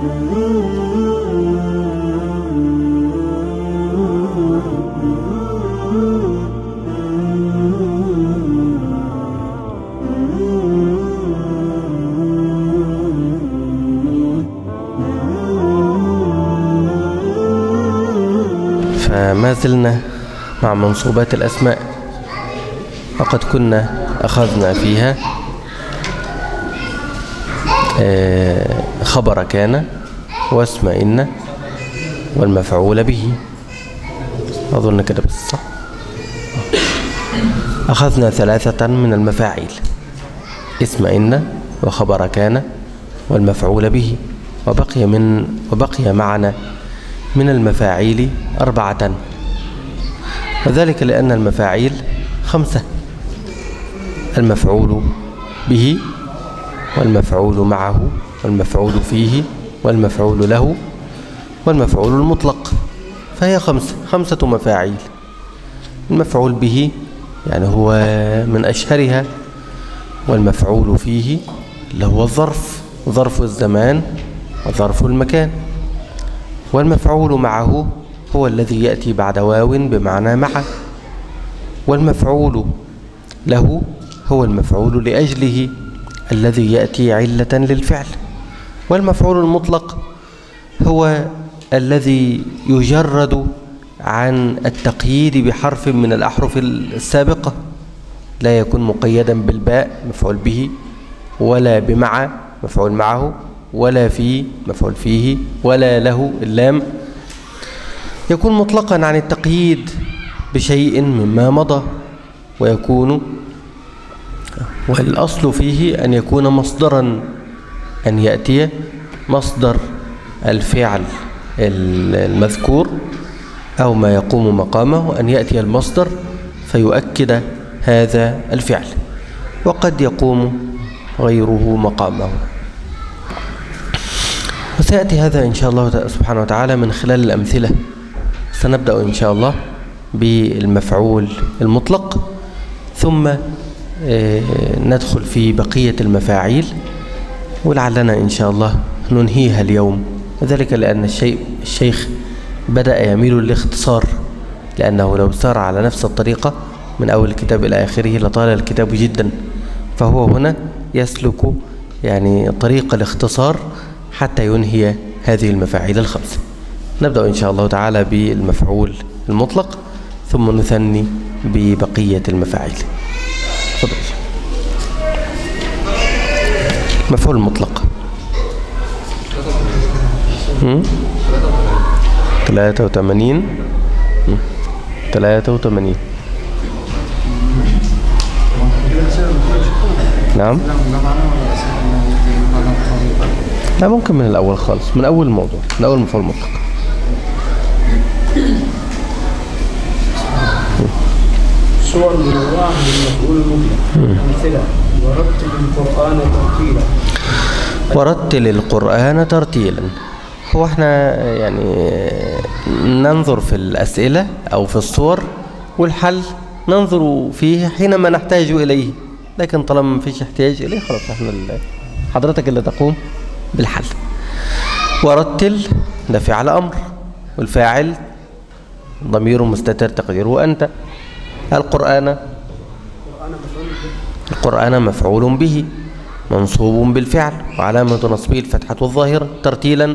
فما زلنا مع منصوبات الأسماء وقد كنا أخذنا فيها آه، خبر كان واسم إن والمفعول به أظن كده بس صح أخذنا ثلاثة من المفاعيل اسم إن وخبر كان والمفعول به وبقي من وبقي معنا من المفاعيل أربعة وذلك لأن المفاعيل خمسة المفعول به والمفعول معه والمفعول فيه والمفعول له والمفعول المطلق فهي خمسة خمسة مفاعيل المفعول به يعني هو من أشهرها والمفعول فيه اللي هو الظرف ظرف الزمان وظرف المكان والمفعول معه هو الذي يأتي بعد واو بمعنى مع والمفعول له هو المفعول لأجله الذي يأتي علة للفعل والمفعول المطلق هو الذي يجرد عن التقييد بحرف من الأحرف السابقة لا يكون مقيدا بالباء مفعول به ولا بمع مفعول معه ولا في مفعول فيه ولا له اللام يكون مطلقا عن التقييد بشيء مما مضى ويكون والأصل فيه أن يكون مصدرا أن يأتي مصدر الفعل المذكور أو ما يقوم مقامه أن يأتي المصدر فيؤكد هذا الفعل وقد يقوم غيره مقامه وسيأتي هذا إن شاء الله سبحانه وتعالى من خلال الأمثلة سنبدأ إن شاء الله بالمفعول المطلق ثم ندخل في بقية المفاعيل ولعلنا إن شاء الله ننهيها اليوم وذلك لأن الشيء الشيخ بدأ يميل للاختصار لأنه لو سار على نفس الطريقة من أول الكتاب إلى آخره لطال الكتاب جدا فهو هنا يسلك يعني طريق الاختصار حتى ينهي هذه المفاعيل الخمسة نبدأ إن شاء الله تعالى بالمفعول المطلق ثم نثني ببقية المفاعيل تفضل مفعول مطلق ثلاثة وثمانين ثلاثة وثمانين نعم لا ممكن من الأول خالص من أول الموضوع من أول مفعول مطلق صور منوعة للمفعول المطلق أمثلة ورتل القرآن ترتيلا ورتل القرآن ترتيلا هو احنا يعني ننظر في الأسئلة أو في الصور والحل ننظر فيه حينما نحتاج إليه لكن طالما ما فيش احتياج إليه خلاص احنا حضرتك اللي تقوم بالحل ورتل ده فعل أمر والفاعل ضمير مستتر تقديره أنت القرآن القرآن مفعول به منصوب بالفعل وعلامة نصبه الفتحة الظاهرة ترتيلا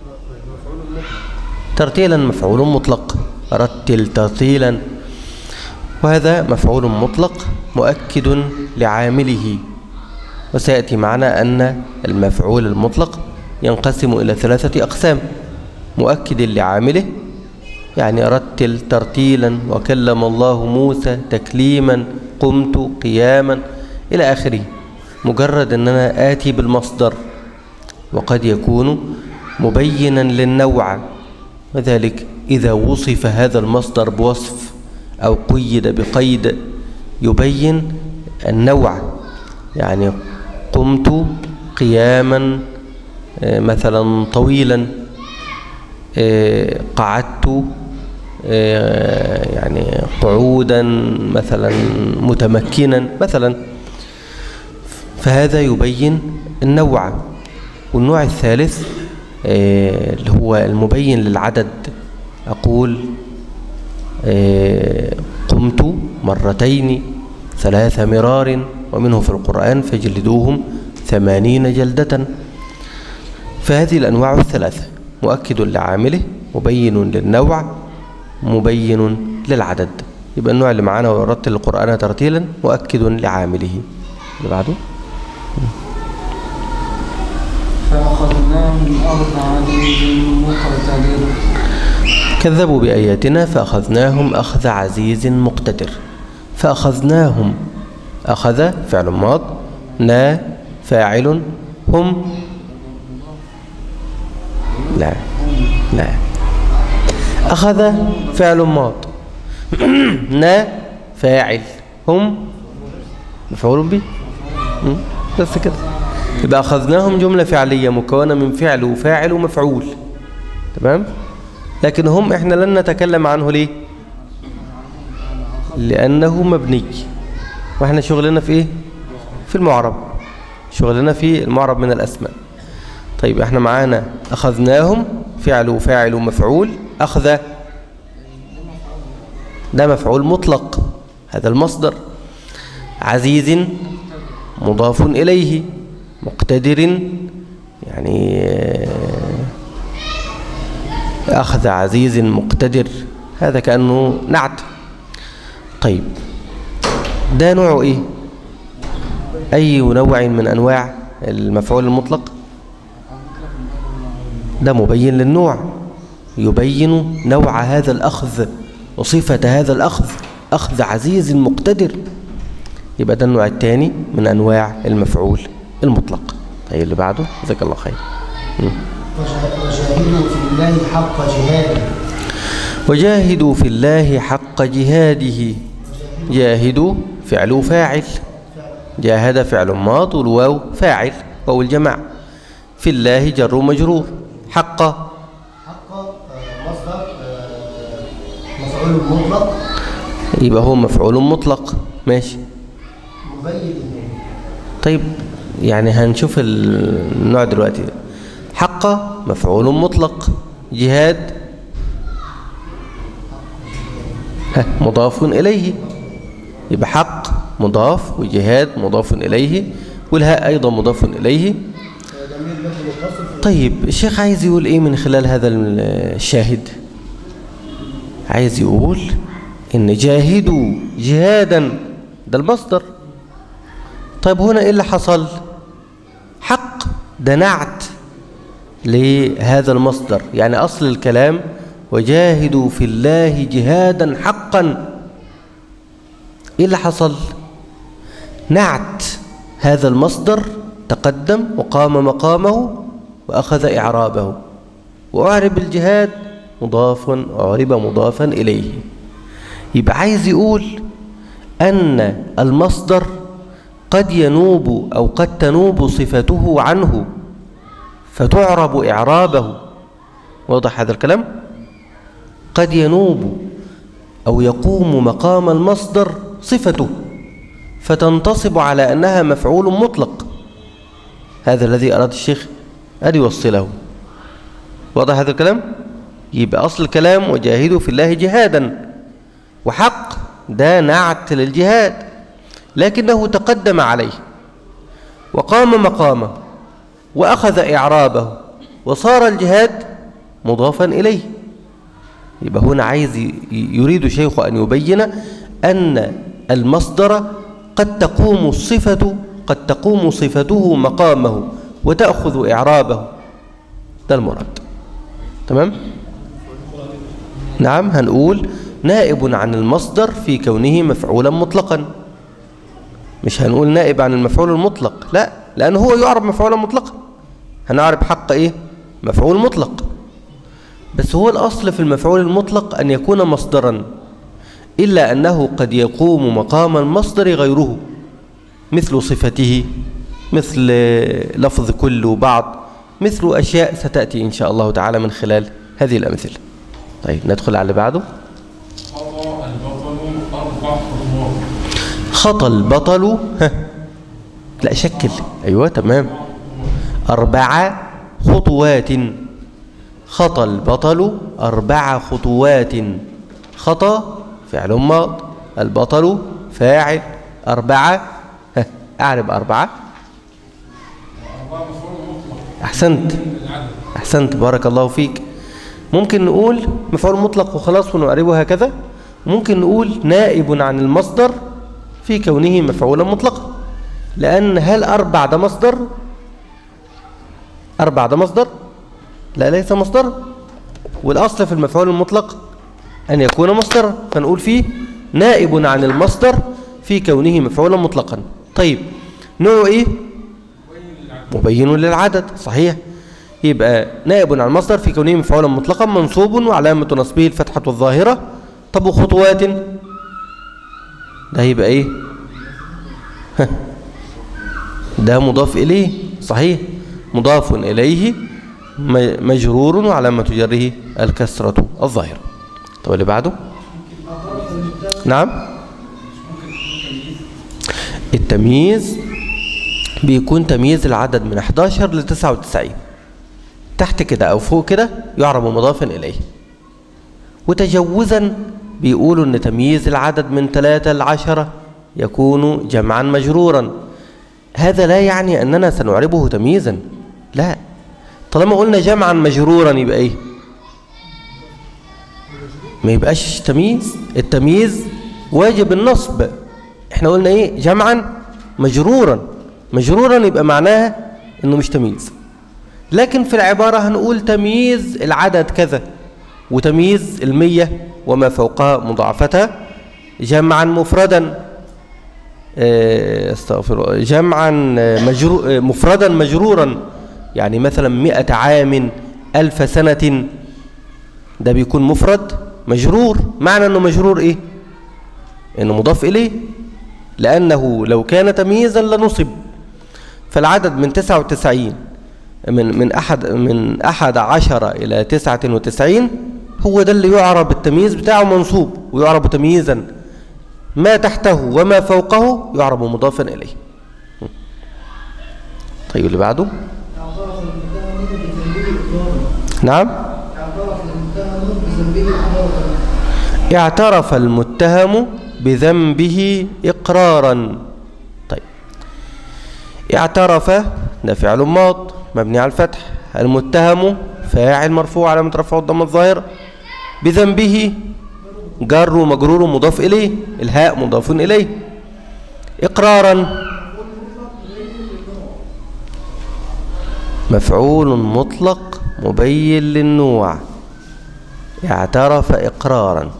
ترتيلا مفعول مطلق رتل ترتيلا وهذا مفعول مطلق مؤكد لعامله وسيأتي معنا أن المفعول المطلق ينقسم إلى ثلاثة أقسام مؤكد لعامله يعني رتل ترتيلا وكلم الله موسى تكليما قمت قياما إلى آخره مجرد أن أنا آتي بالمصدر وقد يكون مبينا للنوع وذلك إذا وصف هذا المصدر بوصف أو قيد بقيد يبين النوع يعني قمت قياما مثلا طويلا قعدت يعني قعودا مثلا متمكنا مثلا فهذا يبين النوع والنوع الثالث آه، اللي هو المبين للعدد أقول آه، قمت مرتين ثلاث مرار ومنه في القرآن فجلدوهم ثمانين جلدة فهذه الأنواع الثلاثة مؤكد لعامله مبين للنوع مبين للعدد يبقى النوع اللي معانا ورتل القرآن ترتيلا مؤكد لعامله اللي بعده فأخذناهم أخذ عزيز مقتدر كذبوا بآياتنا فأخذناهم أخذ عزيز مقتدر فأخذناهم أخذ فعل ماض نا فاعل هم لا لا أخذ فعل ماض نا فاعل هم مفعول به م? بس كده يبقى أخذناهم جملة فعلية مكونة من فعل وفاعل ومفعول تمام لكن هم احنا لن نتكلم عنه ليه لأنه مبني واحنا شغلنا في ايه في المعرب شغلنا في المعرب من الأسماء طيب احنا معانا أخذناهم فعل وفاعل ومفعول أخذ ده مفعول مطلق هذا المصدر عزيز مضاف إليه مقتدر يعني آه، أخذ عزيز مقتدر هذا كأنه نعت طيب ده نوعه إيه أي نوع من أنواع المفعول المطلق ده مبين للنوع يبين نوع هذا الأخذ وصفة هذا الأخذ أخذ عزيز مقتدر يبقى ده النوع الثاني من أنواع المفعول المطلق طيب اللي بعده جزاك الله خير مم. وجاهدوا في الله حق جهاده وجاهدوا في الله حق جهاده جاهدوا فعل فاعل جاهد فعل ماض والواو فاعل واو الجماعة في الله جر مجرور حق حق آه، مصدر آه، مفعول مطلق يبقى هو مفعول مطلق ماشي مبين للنوع طيب يعني هنشوف النوع دلوقتي حق مفعول مطلق جهاد ها مضاف إليه يبقى حق مضاف وجهاد مضاف إليه والهاء أيضا مضاف إليه ضمير مبني متصل طيب الشيخ عايز يقول إيه من خلال هذا الشاهد عايز يقول إن جاهدوا جهادا ده المصدر طيب هنا إيه اللي حصل حق ده نعت لهذا المصدر يعني أصل الكلام وجاهدوا في الله جهادا حقا إيه اللي حصل نعت هذا المصدر تقدم وقام مقامه وأخذ إعرابه وأعرب الجهاد مضاف أعرب مضافا إليه يبقى عايز يقول أن المصدر قد ينوب أو قد تنوب صفته عنه فتعرب إعرابه واضح هذا الكلام قد ينوب أو يقوم مقام المصدر صفته فتنتصب على أنها مفعول مطلق هذا الذي أراد الشيخ أن يوصله واضح هذا الكلام يبقى أصل الكلام وجاهدوا في الله جهادا وحق ده نعت للجهاد لكنه تقدم عليه وقام مقامه وأخذ إعرابه وصار الجهاد مضافا إليه يبقى هنا عايز ي- يريد شيخ أن يبين أن المصدر قد تقوم الصفة قد تقوم صفته مقامه وتأخذ إعرابه ده المراد تمام نعم هنقول نائب عن المصدر في كونه مفعولا مطلقا مش هنقول نائب عن المفعول المطلق لا لأنه هو يعرب مفعولا مطلقا هنعرب حق إيه مفعول مطلق بس هو الأصل في المفعول المطلق أن يكون مصدرا إلا أنه قد يقوم مقام المصدر غيره مثل صفته مثل لفظ كل وبعض مثل أشياء ستأتي إن شاء الله تعالى من خلال هذه الأمثلة طيب ندخل على اللي بعده خطأ البطل أربع خطوات خطى البطل ها. لا شكل أيوة تمام أربع خطوات خطى البطل أربع خطوات خطى فعل ماض البطل فاعل أربعة ها، أعرب أربعة أحسنت أحسنت بارك الله فيك ممكن نقول مفعول مطلق وخلاص ونعربه هكذا ممكن نقول نائب عن المصدر في كونه مفعولا مطلقا لأن هل أربع ده مصدر أربع ده مصدر لا ليس مصدر والأصل في المفعول المطلق أن يكون مصدرا فنقول فيه نائب عن المصدر في كونه مفعولا مطلقا طيب نوع إيه مبين للعدد صحيح يبقى نائب عن المصدر في كونه مفعولا مطلقا منصوب وعلامة نصبه الفتحة الظاهرة طب وخطوات ده يبقى ايه ها. ده مضاف إليه صحيح مضاف إليه م- مجرور وعلامة جره الكسرة الظاهرة طب اللي بعده نعم التمييز بيكون تمييز العدد من 11 ل 99 تحت كده أو فوق كده يعرب مضافا إليه وتجوزا بيقولوا ان تمييز العدد من ثلاثة لعشرة يكون جمعا مجرورا هذا لا يعني أننا سنعربه تمييزا لا طالما قلنا جمعا مجرورا يبقى ايه ما يبقاش تمييز التمييز واجب النصب احنا قلنا ايه جمعا مجرورا مجرورا يبقى معناها انه مش تمييز لكن في العبارة هنقول تمييز العدد كذا وتمييز المية وما فوقها مضاعفتها جمعا مفردا آه، استغفر الله جمعا آه، مجرو آه، مفردا مجرورا يعني مثلا مئة عام ألف سنة ده بيكون مفرد مجرور معنى أنه مجرور إيه أنه مضاف إليه لأنه لو كان تمييزا لنصب فالعدد من تسعة وتسعين من من أحد من أحد عشر إلى تسعة وتسعين هو ده اللي يعرب التمييز بتاعه منصوب ويعرب تمييزا ما تحته وما فوقه يعرب مضافا إليه طيب اللي بعده اعترف المتهم بذنبه إقرارا نعم اعترف المتهم بذنبه إقرارا اعترف المتهم بذنبه إقرارا طيب اعترف ده فعل ماض مبني على الفتح المتهم فاعل مرفوع علامة رفعه الضم الظاهر بذنبه جر ومجرور مضاف إليه الهاء مضاف إليه إقرارا مفعول مطلق مبين للنوع اعترف إقرارا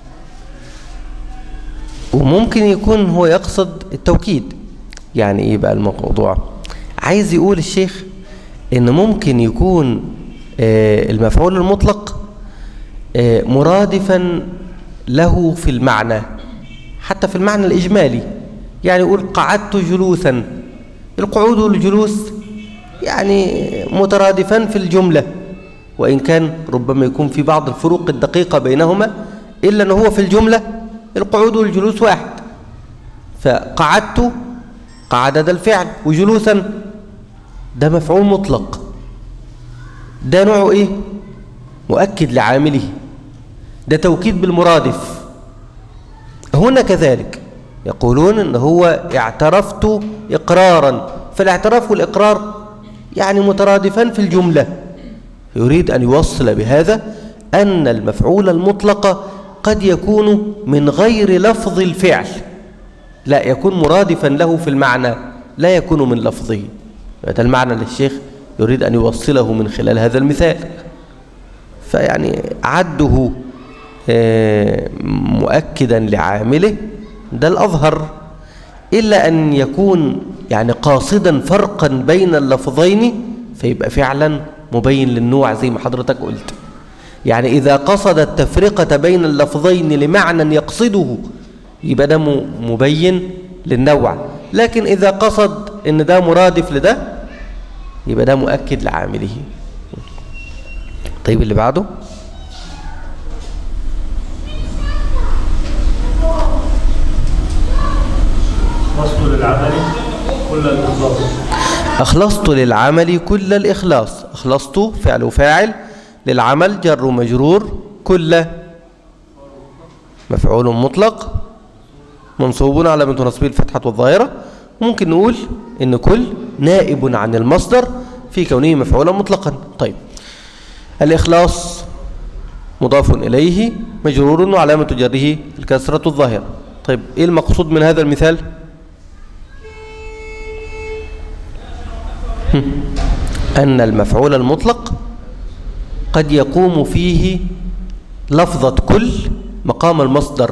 وممكن يكون هو يقصد التوكيد يعني ايه بقى الموضوع عايز يقول الشيخ ان ممكن يكون آه، المفعول المطلق آه، مرادفا له في المعنى حتى في المعنى الإجمالي يعني يقول قعدت جلوسا القعود والجلوس يعني مترادفا في الجملة وإن كان ربما يكون في بعض الفروق الدقيقة بينهما إلا أنه هو في الجملة القعود والجلوس واحد فقعدت قعد ده الفعل وجلوسا ده مفعول مطلق ده نوعه ايه مؤكد لعامله ده توكيد بالمرادف هنا كذلك يقولون ان هو اعترفت اقرارا فالاعتراف والاقرار يعني مترادفان في الجمله يريد ان يوصل بهذا ان المفعول المطلق قد يكون من غير لفظ الفعل لا يكون مرادفا له في المعنى لا يكون من لفظه هذا المعنى اللي الشيخ يريد أن يوصله من خلال هذا المثال فيعني عده آه، مؤكدا لعامله ده الأظهر إلا أن يكون يعني قاصدا فرقا بين اللفظين فيبقى فعلا مبين للنوع زي ما حضرتك قلت يعني إذا قصد التفرقة بين اللفظين لمعنى يقصده يبقى ده م- مبين للنوع لكن إذا قصد إن ده مرادف لده يبقى ده مؤكد لعامله طيب اللي بعده وصل للعمل كل الإخلاص أخلصت للعمل كل الإخلاص أخلصت فعل وفاعل للعمل جر ومجرور كل مفعول مطلق منصوب على من نصبه الفتحة والظاهرة ممكن نقول إن كل نائب عن المصدر في كونه مفعولا مطلقا طيب الإخلاص مضاف إليه مجرور وعلامة جره الكسرة الظاهرة طيب إيه المقصود من هذا المثال هم. أن المفعول المطلق قد يقوم فيه لفظة كل مقام المصدر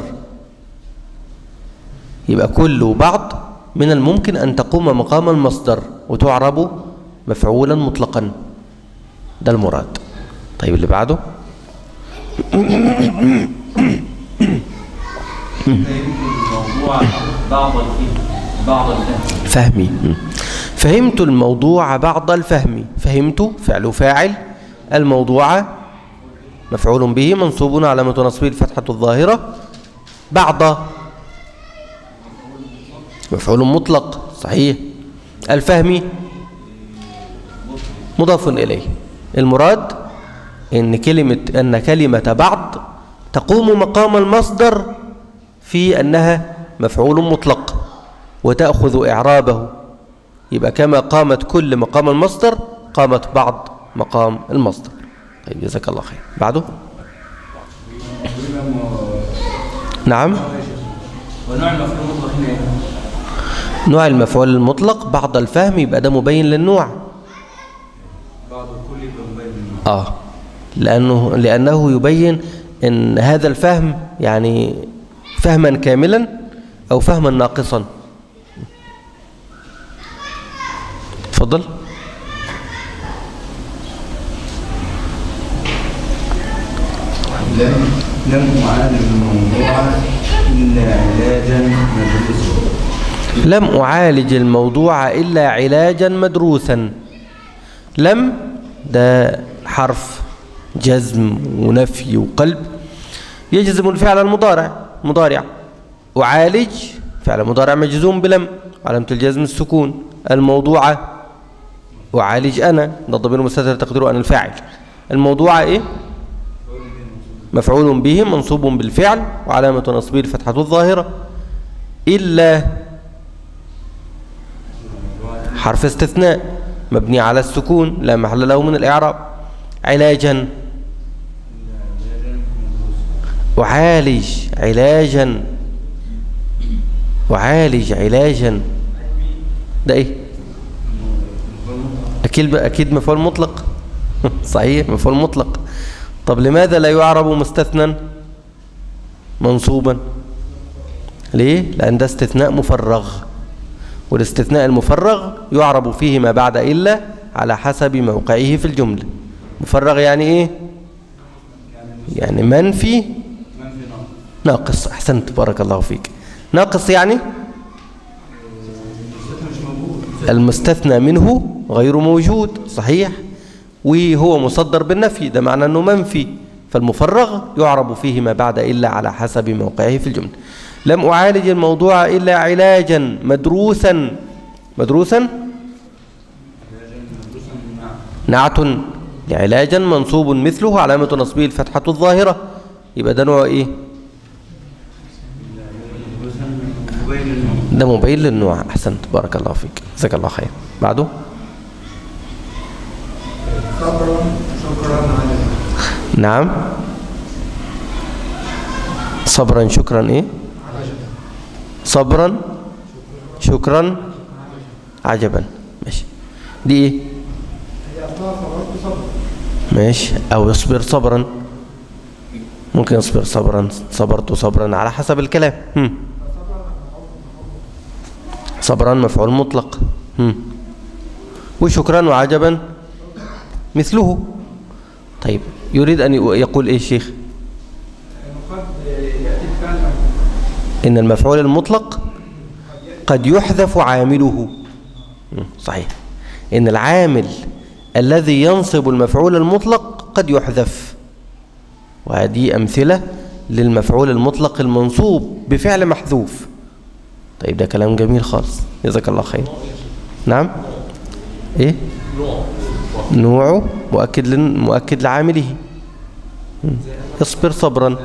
يبقى كل وبعض من الممكن أن تقوم مقام المصدر وتعرب مفعولا مطلقا ده المراد طيب اللي بعده الموضوع بعض الفهم بعض الفهم فهمي م. فهمت الموضوع بعض الفهم فهمت فعل فاعل الموضوع مفعول به منصوب على نصبه الفتحة الظاهرة بعض مفعول مطلق صحيح الفهم مضاف إليه المراد إن كلمة أن كلمة بعض تقوم مقام المصدر في أنها مفعول مطلق وتأخذ إعرابه يبقى كما قامت كل مقام المصدر قامت بعض مقام المصدر طيب جزاك الله خير بعده نعم ونوع المفعول المطلق هنا ايه؟ نوع المفعول المطلق بعض الفهم يبقى ده مبين للنوع بعض الكل يبقى مبين آه لأنه, لأنه يبين أن هذا الفهم يعني فهما كاملا أو فهما ناقصا تفضل لم لم أعالج الموضوع إلا علاجا مدروسا لم أعالج الموضوع إلا علاجا مدروسا لم ده حرف جزم ونفي وقلب يجزم الفعل المضارع مضارع أعالج فعل مضارع مجزوم بلم علامة الجزم السكون الموضوع أعالج أنا ده ضمير مستتر تقديره أنا الفاعل الموضوع إيه مفعول به منصوب بالفعل وعلامة نصبه الفتحة الظاهرة إلا حرف استثناء مبني على السكون لا محل له من الإعراب علاجا أعالج علاجا أعالج علاجا ده إيه أكيد أكيد مفعول مطلق صحيح مفعول مطلق طب لماذا لا يعرب مستثنى منصوبا ليه لأن ده استثناء مفرغ والاستثناء المفرغ يعرب فيه ما بعد إلا على حسب موقعه في الجملة مفرغ يعني إيه يعني منفي ناقص أحسنت بارك الله فيك ناقص يعني المستثنى منه غير موجود صحيح وهو مصدر بالنفي ده معنى أنه منفي فالمفرغ يعرب فيه ما بعد إلا على حسب موقعه في الجملة لم أعالج الموضوع إلا علاجا مدروسا مدروسا نعت لعلاجا منصوب مثله علامة نصبه الفتحة الظاهرة يبقى ده نوع إيه ده مبين للنوع أحسنت بارك الله فيك جزاك الله خير بعده صبرا شكرا على نعم صبرا شكرا ايه صبرا شكرا عجبا ماشي دي ايه ماشي او يصبر صبرا ممكن يصبر صبرا صبرت صبرا على حسب الكلام هم. صبرا مفعول مطلق هم. وشكرا وعجبا مثله طيب يريد أن يقول إيه الشيخ إن المفعول المطلق قد يحذف عامله مم، صحيح إن العامل الذي ينصب المفعول المطلق قد يحذف وهذه أمثلة للمفعول المطلق المنصوب بفعل محذوف طيب ده كلام جميل خالص جزاك الله خير نعم ايه نوعه مؤكد لن مؤكد لعامله مم. اصبر صبرا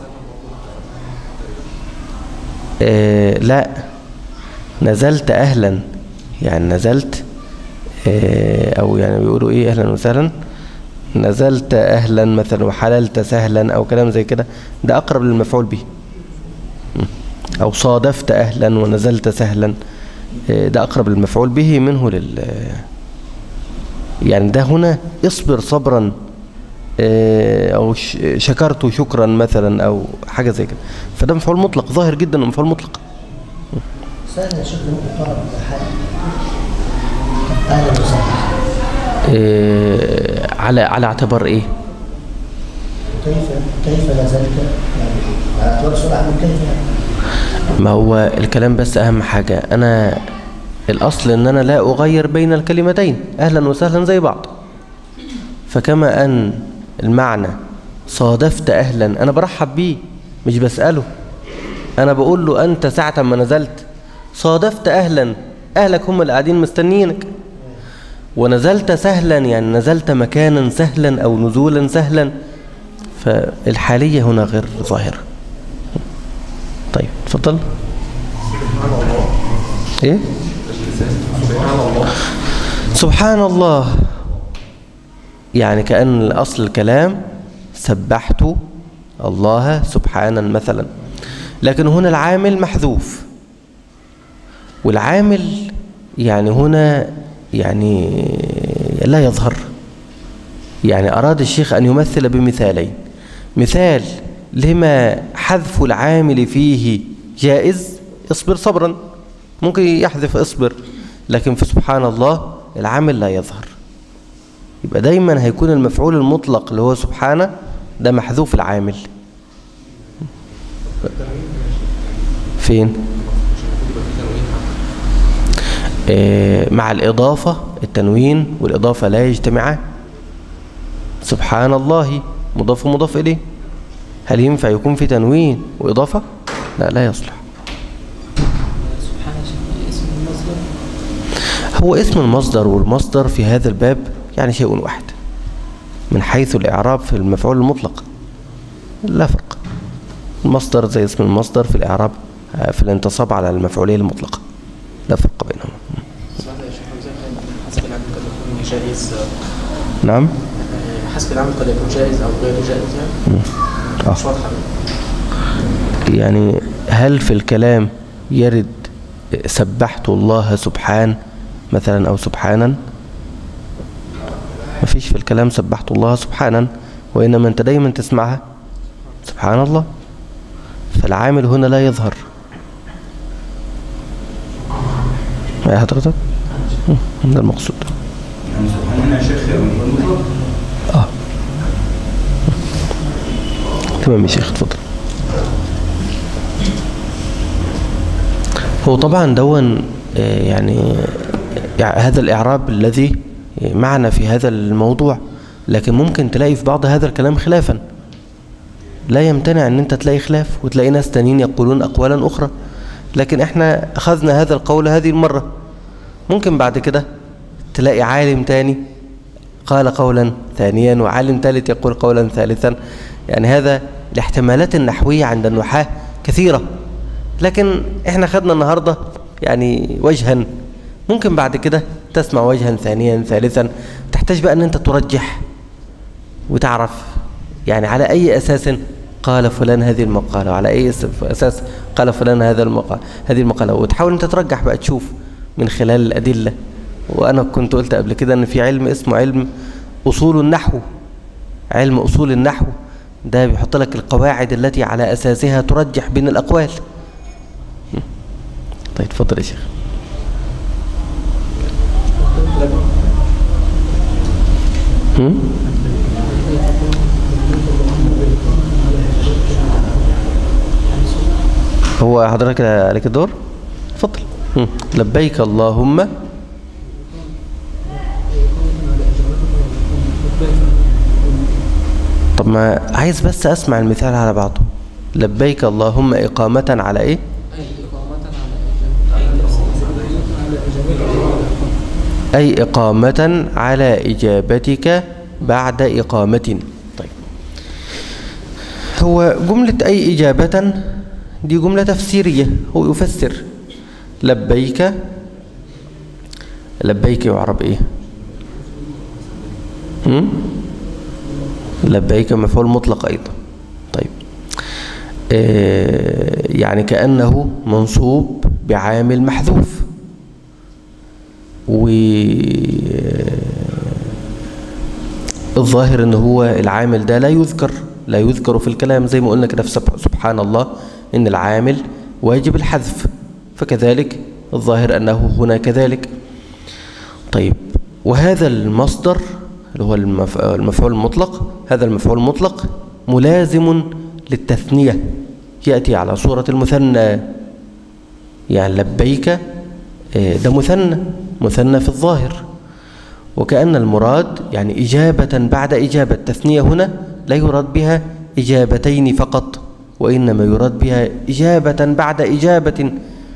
آه لا نزلت أهلا يعني نزلت آه أو يعني بيقولوا إيه أهلا وسهلا نزلت أهلا مثلا وحللت سهلا أو كلام زي كده ده أقرب للمفعول به مم. أو صادفت أهلا ونزلت سهلا آه ده أقرب للمفعول به منه لل يعني ده هنا اصبر صبرا آه، او ش- شكرت شكرا مثلا او حاجه زي كده فده مفعول مطلق ظاهر جدا انه مفعول مطلق سهل يا شيخ ممكن طلب حاجة أهلا وسهلا آه، على على اعتبار ايه كيف كيف نزلت يعني على اعتبار سؤال عن كيف يعني ما هو الكلام بس اهم حاجه انا الاصل ان انا لا اغير بين الكلمتين اهلا وسهلا زي بعض فكما ان المعنى صادفت اهلا انا برحب بيه مش بساله انا بقول له انت ساعه ما نزلت صادفت اهلا اهلك هم اللي قاعدين مستنيينك ونزلت سهلا يعني نزلت مكانا سهلا او نزولا سهلا فالحاليه هنا غير ظاهره طيب اتفضل ايه سبحان الله يعني كأن أصل الكلام سبحت الله سبحانا مثلا لكن هنا العامل محذوف والعامل يعني هنا يعني لا يظهر يعني أراد الشيخ أن يمثل بمثالين مثال لما حذف العامل فيه جائز اصبر صبرا ممكن يحذف اصبر لكن في سبحان الله العامل لا يظهر يبقى دايما هيكون المفعول المطلق اللي هو سبحانه ده محذوف العامل فين آه، مع الإضافة التنوين والإضافة لا يجتمعان سبحان الله مضاف ومضاف إليه هل ينفع يكون في تنوين وإضافة؟ لا لا يصلح سبحان الله اسم المصدر هو اسم المصدر والمصدر في هذا الباب يعني شيء واحد من حيث الإعراب في المفعول المطلق لا فرق المصدر زي اسم المصدر في الإعراب آه، في الانتصاب على المفعولية المطلقة لا فرق بينهم سؤال يا شيخ حمزة حسب العمل قد يكون جائز نعم آه، حسب العمل قد يكون جائز أو غير جائز يعني آه. مش واضحة يعني هل في الكلام يرد سبحت الله سبحان مثلا أو سبحانا ما فيش في الكلام سبحت الله سبحانا وإنما أنت دايما تسمعها سبحان الله فالعامل هنا لا يظهر يا حضرتك مم، ده المقصود يعني سبحان يا شيخ مفعول مطلق اه تمام يا شيخ اتفضل هو طبعا دون آه، يعني يعني هذا الإعراب الذي معنا في هذا الموضوع لكن ممكن تلاقي في بعض هذا الكلام خلافا لا يمتنع ان انت تلاقي خلاف وتلاقي ناس تانيين يقولون اقوالا اخرى لكن احنا اخذنا هذا القول هذه المرة ممكن بعد كده تلاقي عالم تاني قال قولا ثانيا وعالم ثالث يقول قولا ثالثا يعني هذا الاحتمالات النحوية عند النحاة كثيرة لكن احنا خدنا النهاردة يعني وجها ممكن بعد كده تسمع وجها ثانيا ثالثا تحتاج بقى ان انت ترجح وتعرف يعني على اي اساس قال فلان هذه المقالة وعلى اي أس- اساس قال فلان هذا المقال هذه المقالة وتحاول انت ترجح بقى تشوف من خلال الادلة وانا كنت قلت قبل كده ان في علم اسمه علم اصول النحو علم اصول النحو ده بيحط لك القواعد التي على اساسها ترجح بين الاقوال طيب اتفضل يا شيخ هم؟ هو حضرتك عليك الدور اتفضل هم. لبيك اللهم طب ما عايز بس اسمع المثال على بعضه لبيك اللهم إقامة على ايه أي إقامة على إجابتك بعد إقامة طيب هو جملة أي إجابة دي جملة تفسيرية هو يفسر لبيك لبيك يعرب إيه هم؟ لبيك مفعول مطلق أيضا طيب آه يعني كأنه منصوب بعامل محذوف و الظاهر ان هو العامل ده لا يذكر لا يذكر في الكلام زي ما قلنا كده في سب- سبحان الله ان العامل واجب الحذف فكذلك الظاهر انه هنا كذلك طيب وهذا المصدر اللي هو المف- المفعول المطلق هذا المفعول المطلق ملازم للتثنية يأتي على صورة المثنى يعني لبيك آه، ده مثنى مثنى في الظاهر وكأن المراد يعني إجابة بعد إجابة تثنية هنا لا يراد بها إجابتين فقط وإنما يراد بها إجابة بعد إجابة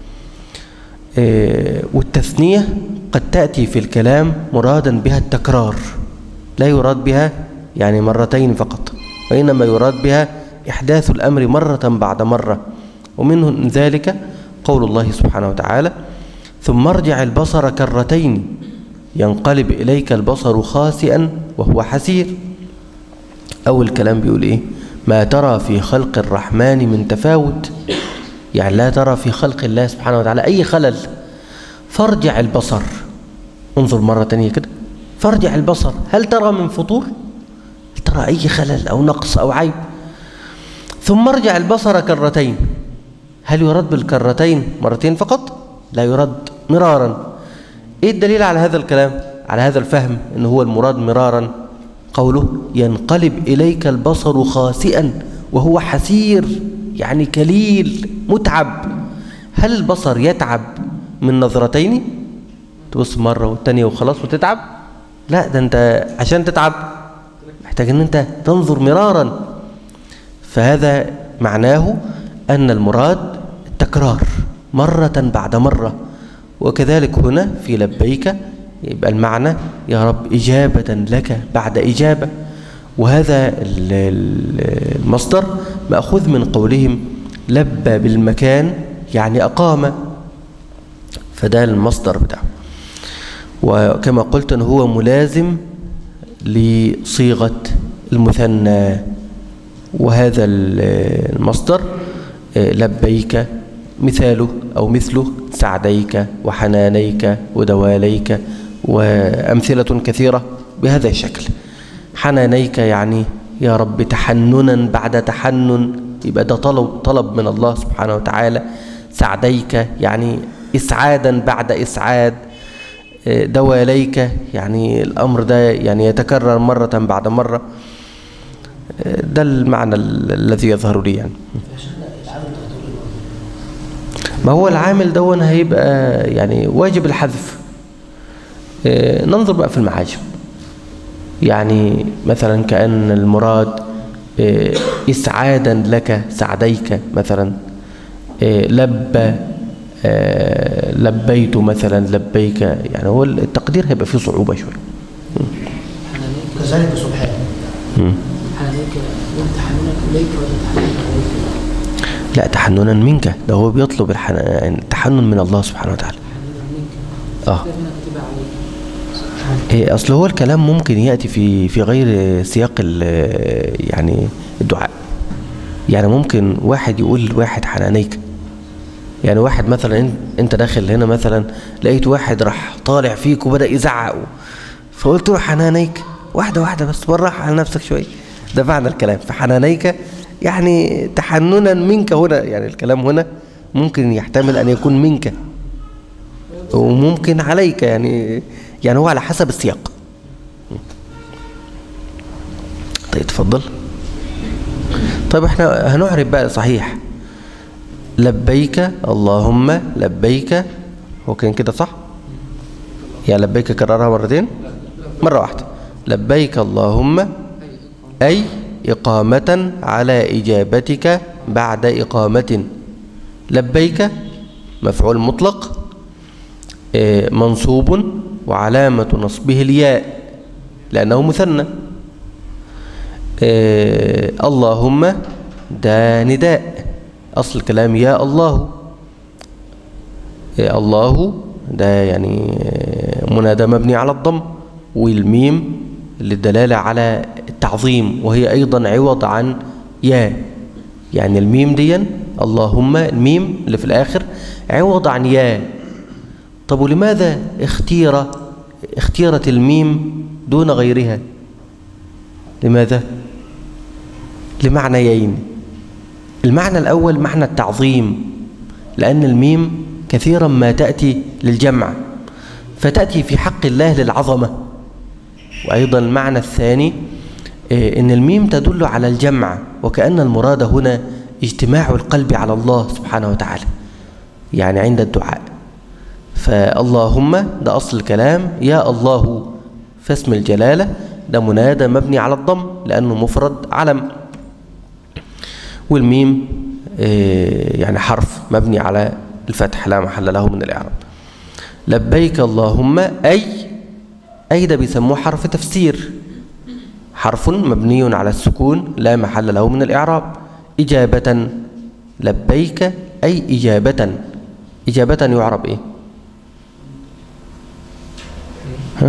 آه، والتثنية قد تأتي في الكلام مرادا بها التكرار لا يراد بها يعني مرتين فقط وإنما يراد بها إحداث الأمر مرة بعد مرة ومنه ذلك قول الله سبحانه وتعالى ثم ارجع البصر كرتين ينقلب إليك البصر خاسئا وهو حسير أول كلام بيقول إيه ما ترى في خلق الرحمن من تفاوت يعني لا ترى في خلق الله سبحانه وتعالى أي خلل فارجع البصر انظر مرة تانية كده فارجع البصر هل ترى من فطور هل ترى أي خلل أو نقص أو عيب ثم ارجع البصر كرتين هل يرد بالكرتين مرتين فقط لا يرد مرارا ايه الدليل على هذا الكلام على هذا الفهم ان هو المراد مرارا قوله ينقلب اليك البصر خاسئا وهو حسير يعني كليل متعب هل البصر يتعب من نظرتين تبص مرة والتانية وخلاص وتتعب لا ده انت عشان تتعب محتاج ان انت تنظر مرارا فهذا معناه أن المراد التكرار مرة بعد مرة وكذلك هنا في لبيك يبقى المعنى يا رب إجابة لك بعد إجابة وهذا ال- ال- المصدر مأخوذ من قولهم لبى بالمكان يعني أقام فده المصدر بتاعه وكما قلت أنه هو ملازم لصيغة المثنى وهذا ال- المصدر آه، لبيك مثاله أو مثله سعديك وحنانيك ودواليك وأمثلة كثيرة بهذا الشكل حنانيك يعني يا رب تحننا بعد تحنن يبقى ده طلب طلب من الله سبحانه وتعالى سعديك يعني إسعادا بعد إسعاد آه، دواليك يعني الأمر ده يعني يتكرر مرة بعد مرة آه، ده المعنى ال- الذي يظهر لي يعني ما هو العامل دون هيبقى يعني واجب الحذف آه، ننظر بقى في المعاجم يعني مثلا كأن المراد آه، إسعادا لك سعديك مثلا آه، لبى آه، لبيت مثلا لبيك يعني هو التقدير هيبقى فيه صعوبة شوية حنانيك كذلك سبحانه حنانيك وامتحانك إليك ولا تحنانك عليك لا تحننا منك ده هو بيطلب الحن... يعني التحنن من الله سبحانه وتعالى حنانا منك اه ده هنا كتب عليك سبحانك إيه اصل هو الكلام ممكن ياتي في في غير سياق ال- يعني الدعاء يعني ممكن واحد يقول لواحد حنانيك يعني واحد مثلا إن- انت داخل هنا مثلا لقيت واحد راح طالع فيك وبدا يزعق فقلت له حنانيك واحده واحده بس بالراحه على نفسك شويه ده معنى الكلام فحنانيك يعني تحننا منك هنا يعني الكلام هنا ممكن يحتمل ان يكون منك وممكن عليك يعني يعني هو على حسب السياق طيب اتفضل طيب احنا هنعرب بقى صحيح لبيك اللهم لبيك هو كان كده صح يعني لبيك كررها مرتين مرة واحدة لبيك اللهم أي إقامة على إجابتك بعد إقامة لبيك مفعول مطلق آه، منصوب وعلامة نصبه الياء لأنه مثنى آه، اللهم ده نداء أصل الكلام يا الله يا الله ده يعني منادى مبني على الضم والميم للدلالة على التعظيم وهي أيضا عوض عن يا يعني الميم دي اللهم الميم اللي في الآخر عوض عن يا طب ولماذا اختير اختيرت الميم دون غيرها لماذا لمعنيين المعنى الأول معنى التعظيم لأن الميم كثيرا ما تأتي للجمع فتأتي في حق الله للعظمة وأيضا المعنى الثاني إيه، إن الميم تدل على الجمع وكأن المراد هنا اجتماع القلب على الله سبحانه وتعالى يعني عند الدعاء فاللهم ده أصل الكلام يا الله فاسم الجلالة ده منادى مبني على الضم لأنه مفرد علم والميم إيه، يعني حرف مبني على الفتح لا محل له من الإعراب لبيك اللهم أي أي ده بيسموه حرف تفسير حرف مبني على السكون لا محل له من الإعراب إجابة لبيك أي إجابة إجابة يعرب إيه ها؟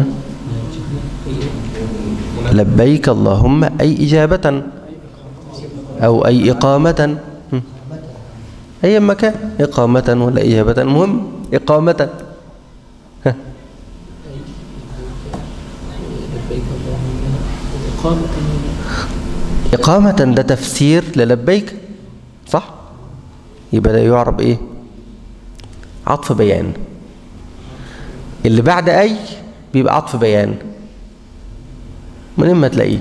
لبيك اللهم أي إجابة أو أي إقامة هم. أي مكان إقامة ولا إجابة المهم إقامة ها. لبيك اللهم إقامة إقامة ده تفسير للبيك صح يبقى ده يعرب إيه عطف بيان اللي بعد أي بيبقى عطف بيان من إما تلاقيه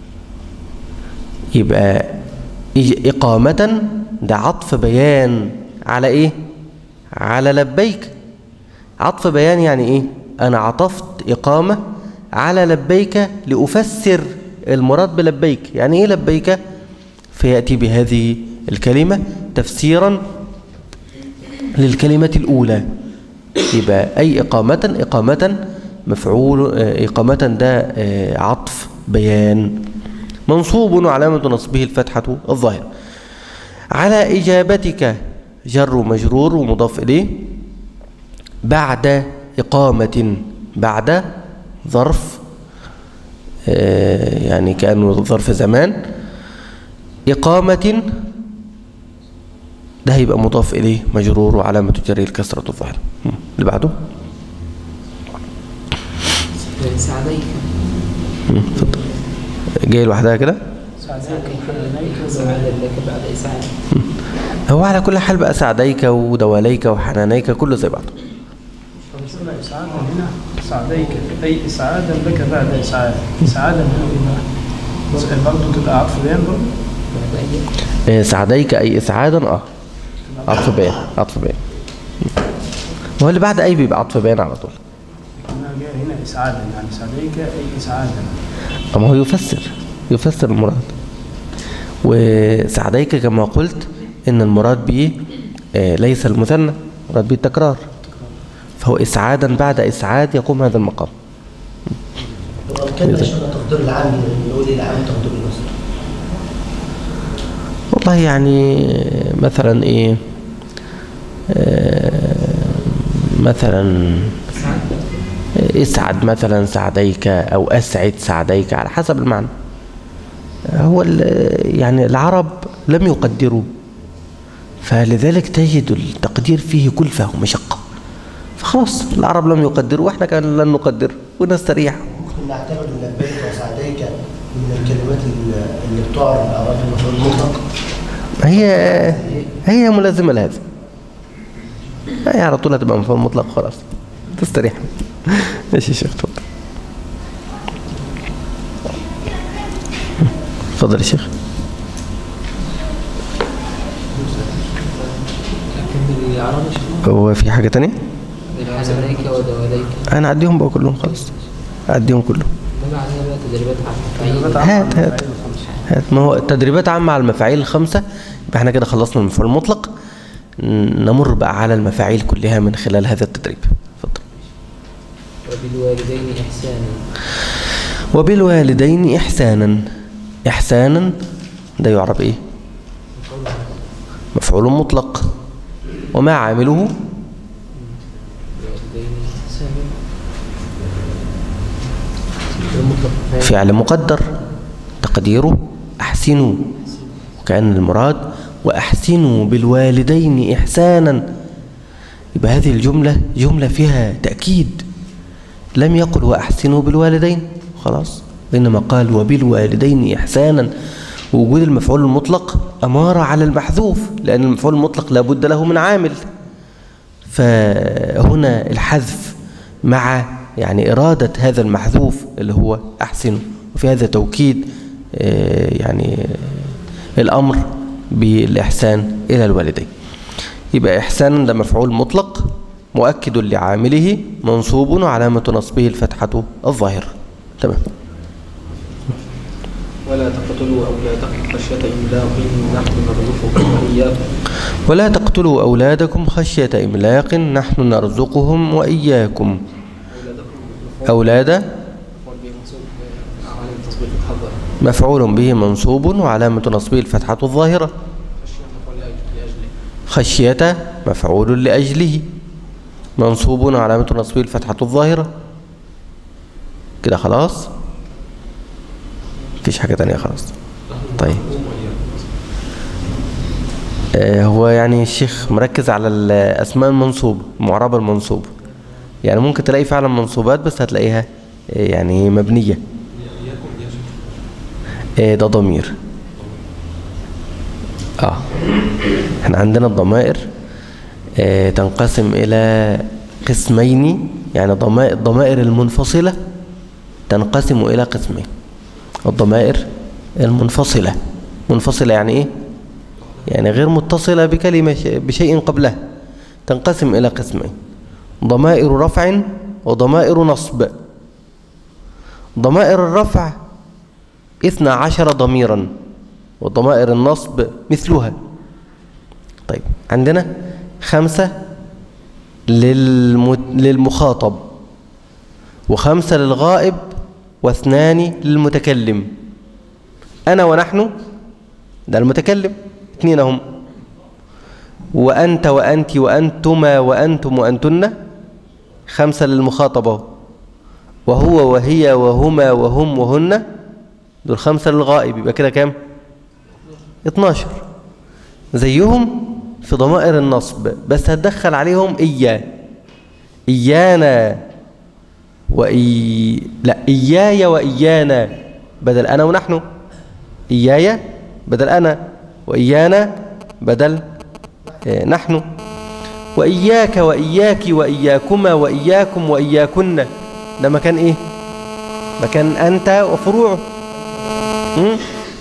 يبقى إج- إقامة ده عطف بيان على إيه على لبيك عطف بيان يعني إيه أنا عطفت إقامة على لبيك لأفسر المراد بلبيك يعني إيه لبيك فيأتي بهذه الكلمة تفسيرا للكلمة الأولى يبقى أي إقامة إقامة مفعول آه، إقامة ده آه، عطف بيان منصوب وعلامة نصبه الفتحة الظاهرة على إجابتك جر ومجرور ومضاف إليه بعد إقامة بعد ظرف آه، يعني كأنه ظرف زمان إقامة ده هيبقى مضاف إليه مجرور وعلامة جره الكسرة الظاهرة م. اللي بعده سعديك م. اتفضل جاي لوحدها كده سعديك سعادة لك بعد إسعاد هو على كل حال بقى سعديك ودواليك وحنانيك كله زي بعض فمثل إسعادا هنا سعديك أي إسعادا لك بعد إسعاد إسعادا هنا بس برضه تبقى عطف بيان برضه بعد أي آه، سعديك أي إسعادا أه عطف بيان عطف بيان هو اللي بعد أي بيبقى عطف بيان على طول هنا جاء هنا إسعادا يعني سعديك أي إسعادا أما هو يفسر يفسر المراد وسعديك كما قلت إن المراد به آه، ليس المثنى المراد به التكرار فهو إسعادا بعد إسعاد يقوم هذا المقام والكلمة شبه تقدير العام نقول إيه العام تقدير المصدر والله يعني مثلا إيه آه، مثلا اسعد مثلا سعديك أو أسعد سعديك على حسب المعنى هو ال- يعني العرب لم يقدروا فلذلك تجد التقدير فيه كلفة ومشقة فخلاص العرب لم يقدروا واحنا كان لن نقدر ونستريح ممكن نعتبر ان لبيك وسعديك من الكلمات اللي اللي بتعرف الاعراض المفعول المطلق هي هي ملازمة لهذا هي على طول هتبقى مفعول مطلق خلاص تستريح ماشي يا شيخ اتفضل اتفضل يا شيخ لكن بالإعراب مش هو في حاجة تانية؟ بالحسنيك ودواليك أنا أعديهم بقى كلهم خلاص أعديهم كلهم ما بعدها بقى تدريبات عن تدريبات التعيين عامة هات عن هات الفعيل الخمسة. هات ما هو التدريبات عامة على المفاعيل الخمسة يبقى احنا كده خلصنا المفعول المطلق ن- نمر بقى على المفاعيل كلها من خلال هذا التدريب اتفضل وبالوالدين إحسانا وبالوالدين إحسانا إحسانا ده يعرب إيه مفعول مطلق وما عامله فعل مقدر تقديره أحسنوا وكأن المراد وأحسنوا بالوالدين إحسانا يبقى هذه الجملة جملة فيها تأكيد لم يقل وأحسنوا بالوالدين خلاص إنما قال وبالوالدين إحسانا ووجود المفعول المطلق أمارة على المحذوف لأن المفعول المطلق لابد له من عامل فهنا الحذف مع يعني إرادة هذا المحذوف اللي هو أحسن وفي هذا توكيد آه، يعني آه، الأمر بالإحسان إلى الوالدين يبقى إحسانا ده مفعول مطلق مؤكد لعامله منصوب وعلامة نصبه الفتحة الظاهرة تمام ولا تقتلوا أولادكم خشية إملاق نحن نرزقكم وإياكم ولا تقتلوا أولادكم خشية إملاق نحن نرزقهم وإياكم أولاد مفعول به منصوب على تصبير الحظر مفعول به منصوب وعلامة نصبه الفتحة الظاهرة خشية مفعول لأجل- لأجله خشية مفعول لأجله منصوب وعلامة نصبه الفتحة الظاهرة كده خلاص مفيش حاجة تانية خلاص طيب آه، هو يعني الشيخ مركز على الأسماء المنصوبة المعربة المنصوبة يعني ممكن تلاقي فعلا منصوبات بس هتلاقيها آه، يعني مبنية آه، ده ضمير اه احنا عندنا الضمائر آه، تنقسم إلى قسمين يعني ضمائر الضمائر المنفصلة تنقسم إلى قسمين الضمائر المنفصلة منفصلة يعني إيه؟ يعني غير متصلة بكلمة ش- بشيء قبلها تنقسم إلى قسمين ضمائر رفع وضمائر نصب ضمائر الرفع اثنا عشر ضميرا وضمائر النصب مثلها طيب عندنا خمسة للم- للمخاطب وخمسة للغائب واثنان للمتكلم أنا ونحن ده المتكلم اثنين هم وأنت وأنت وأنتما وأنتم وأنتن خمسة للمخاطبة وهو وهي وهما وهم وهن دول خمسة للغائب يبقى كده كام 12 زيهم في ضمائر النصب بس هتدخل عليهم إياه إيانا وإي... لا إياي وإيانا بدل أنا ونحن إياي بدل أنا وإيانا بدل آه، نحن وإياك وإياك وإياكما وإياكم وإياكن ده مكان إيه مكان أنت وفروعه م?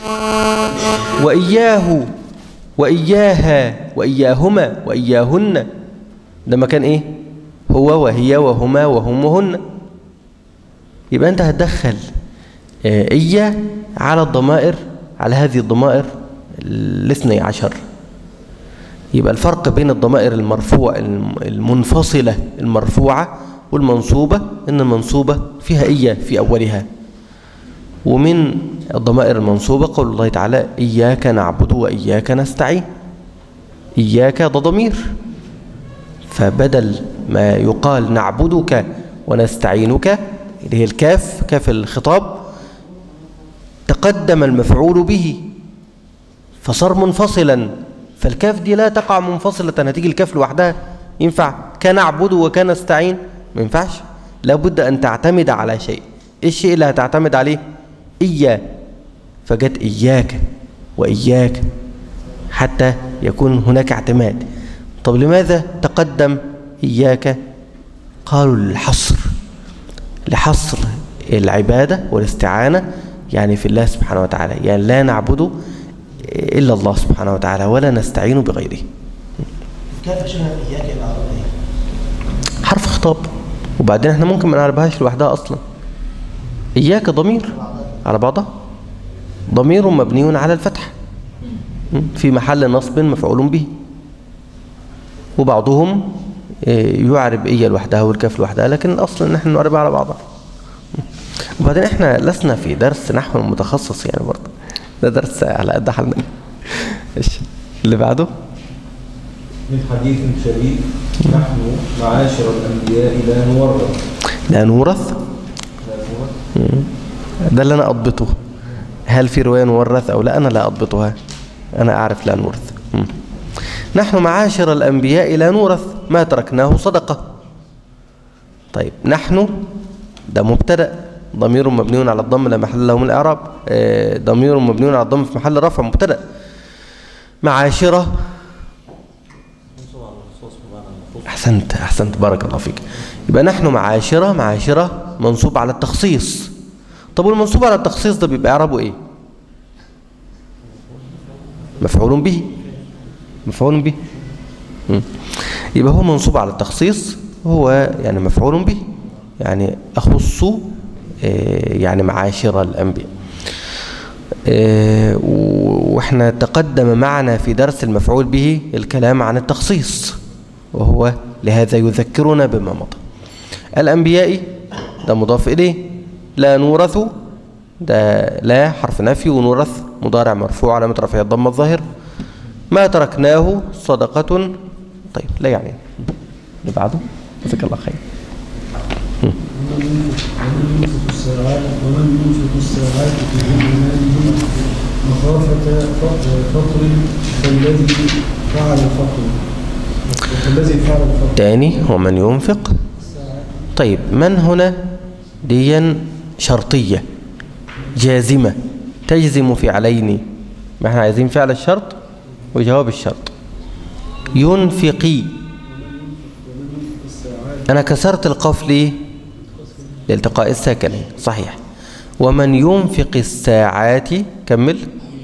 وإياه وإياها وإياهما وإياهن ده مكان إيه هو وهي وهما وهم وهن يبقى أنت هتدخل آه، إيا على الضمائر على هذه الضمائر الاثني عشر يبقى الفرق بين الضمائر المرفوع الم- المنفصلة المرفوعة والمنصوبة إن المنصوبة فيها إيا في أولها ومن الضمائر المنصوبة قول الله تعالى إياك نعبد وإياك نستعين إياك ده ضمير فبدل ما يقال نعبدك ونستعينك اللي هي الكاف كاف الخطاب تقدم المفعول به فصار منفصلا فالكاف دي لا تقع منفصلة هتيجي الكاف لوحدها ينفع كان أعبد وكان أستعين ما ينفعش لابد أن تعتمد على شيء إيه الشيء اللي هتعتمد عليه إياه فجت إياك وإياك حتى يكون هناك اعتماد طب لماذا تقدم إياك قالوا للحصر لحصر العبادة والاستعانة يعني في الله سبحانه وتعالى يعني لا نعبد إلا الله سبحانه وتعالى ولا نستعين بغيره كيف شبه إياك يبقى عربي إيه؟ حرف خطاب وبعدين احنا ممكن ما نعرفهاش لوحدها أصلا إياك ضمير على بعضها ضمير مبني على الفتح م? في محل نصب مفعول به وبعضهم آه، يعرب إيا لوحدها والكاف لوحدها لكن الأصل إن احنا نعربها على بعضها م? وبعدين احنا لسنا في درس نحو متخصص يعني برضه ده درس على قد حالنا إيش اللي بعده من حديث شريف نحن معاشر الأنبياء لا نورث لا نورث مم. ده اللي أنا أضبطه هل في رواية نورث أو لا أنا لا أضبطها أنا أعرف لا نورث مم. نحن معاشر الأنبياء لا نورث ما تركناه صدقة طيب نحن ده مبتدأ ضمير مبني على الضم لا محل له من الإعراب آه، ضمير مبني على الضم في محل رفع مبتدأ معاشرة أحسنت أحسنت بارك الله فيك يبقى نحن معاشرة معاشرة منصوب على التخصيص طب والمنصوب على التخصيص ده بيبقى إعرابه إيه مفعول به مفعول به مم. يبقى هو منصوب على التخصيص هو يعني مفعول به يعني أخص آه، يعني معاشر الأنبياء آه، و- واحنا تقدم معنا في درس المفعول به الكلام عن التخصيص وهو لهذا يذكرنا بما مضى الأنبياء ده مضاف إليه لا نورث ده لا حرف نفي ونورث مضارع مرفوع علامة رفعه الضمة الظاهر ما تركناه صدقة طيب لا يعني اللي بعده جزاك الله خير ومن ينفق الساعات ومن ينفق الساعات في جمع ماله مخافة فقر فقر فالذي فعل الفقر الذي فعل الفقر تاني ومن ينفق طيب من هنا ديا شرطية جازمة تجزم فعلين ما احنا عايزين فعل الشرط وجواب الشرط ينفقي أنا كسرت القاف ليه لالتقاء الساكنين صحيح ومن ينفق الساعات كمل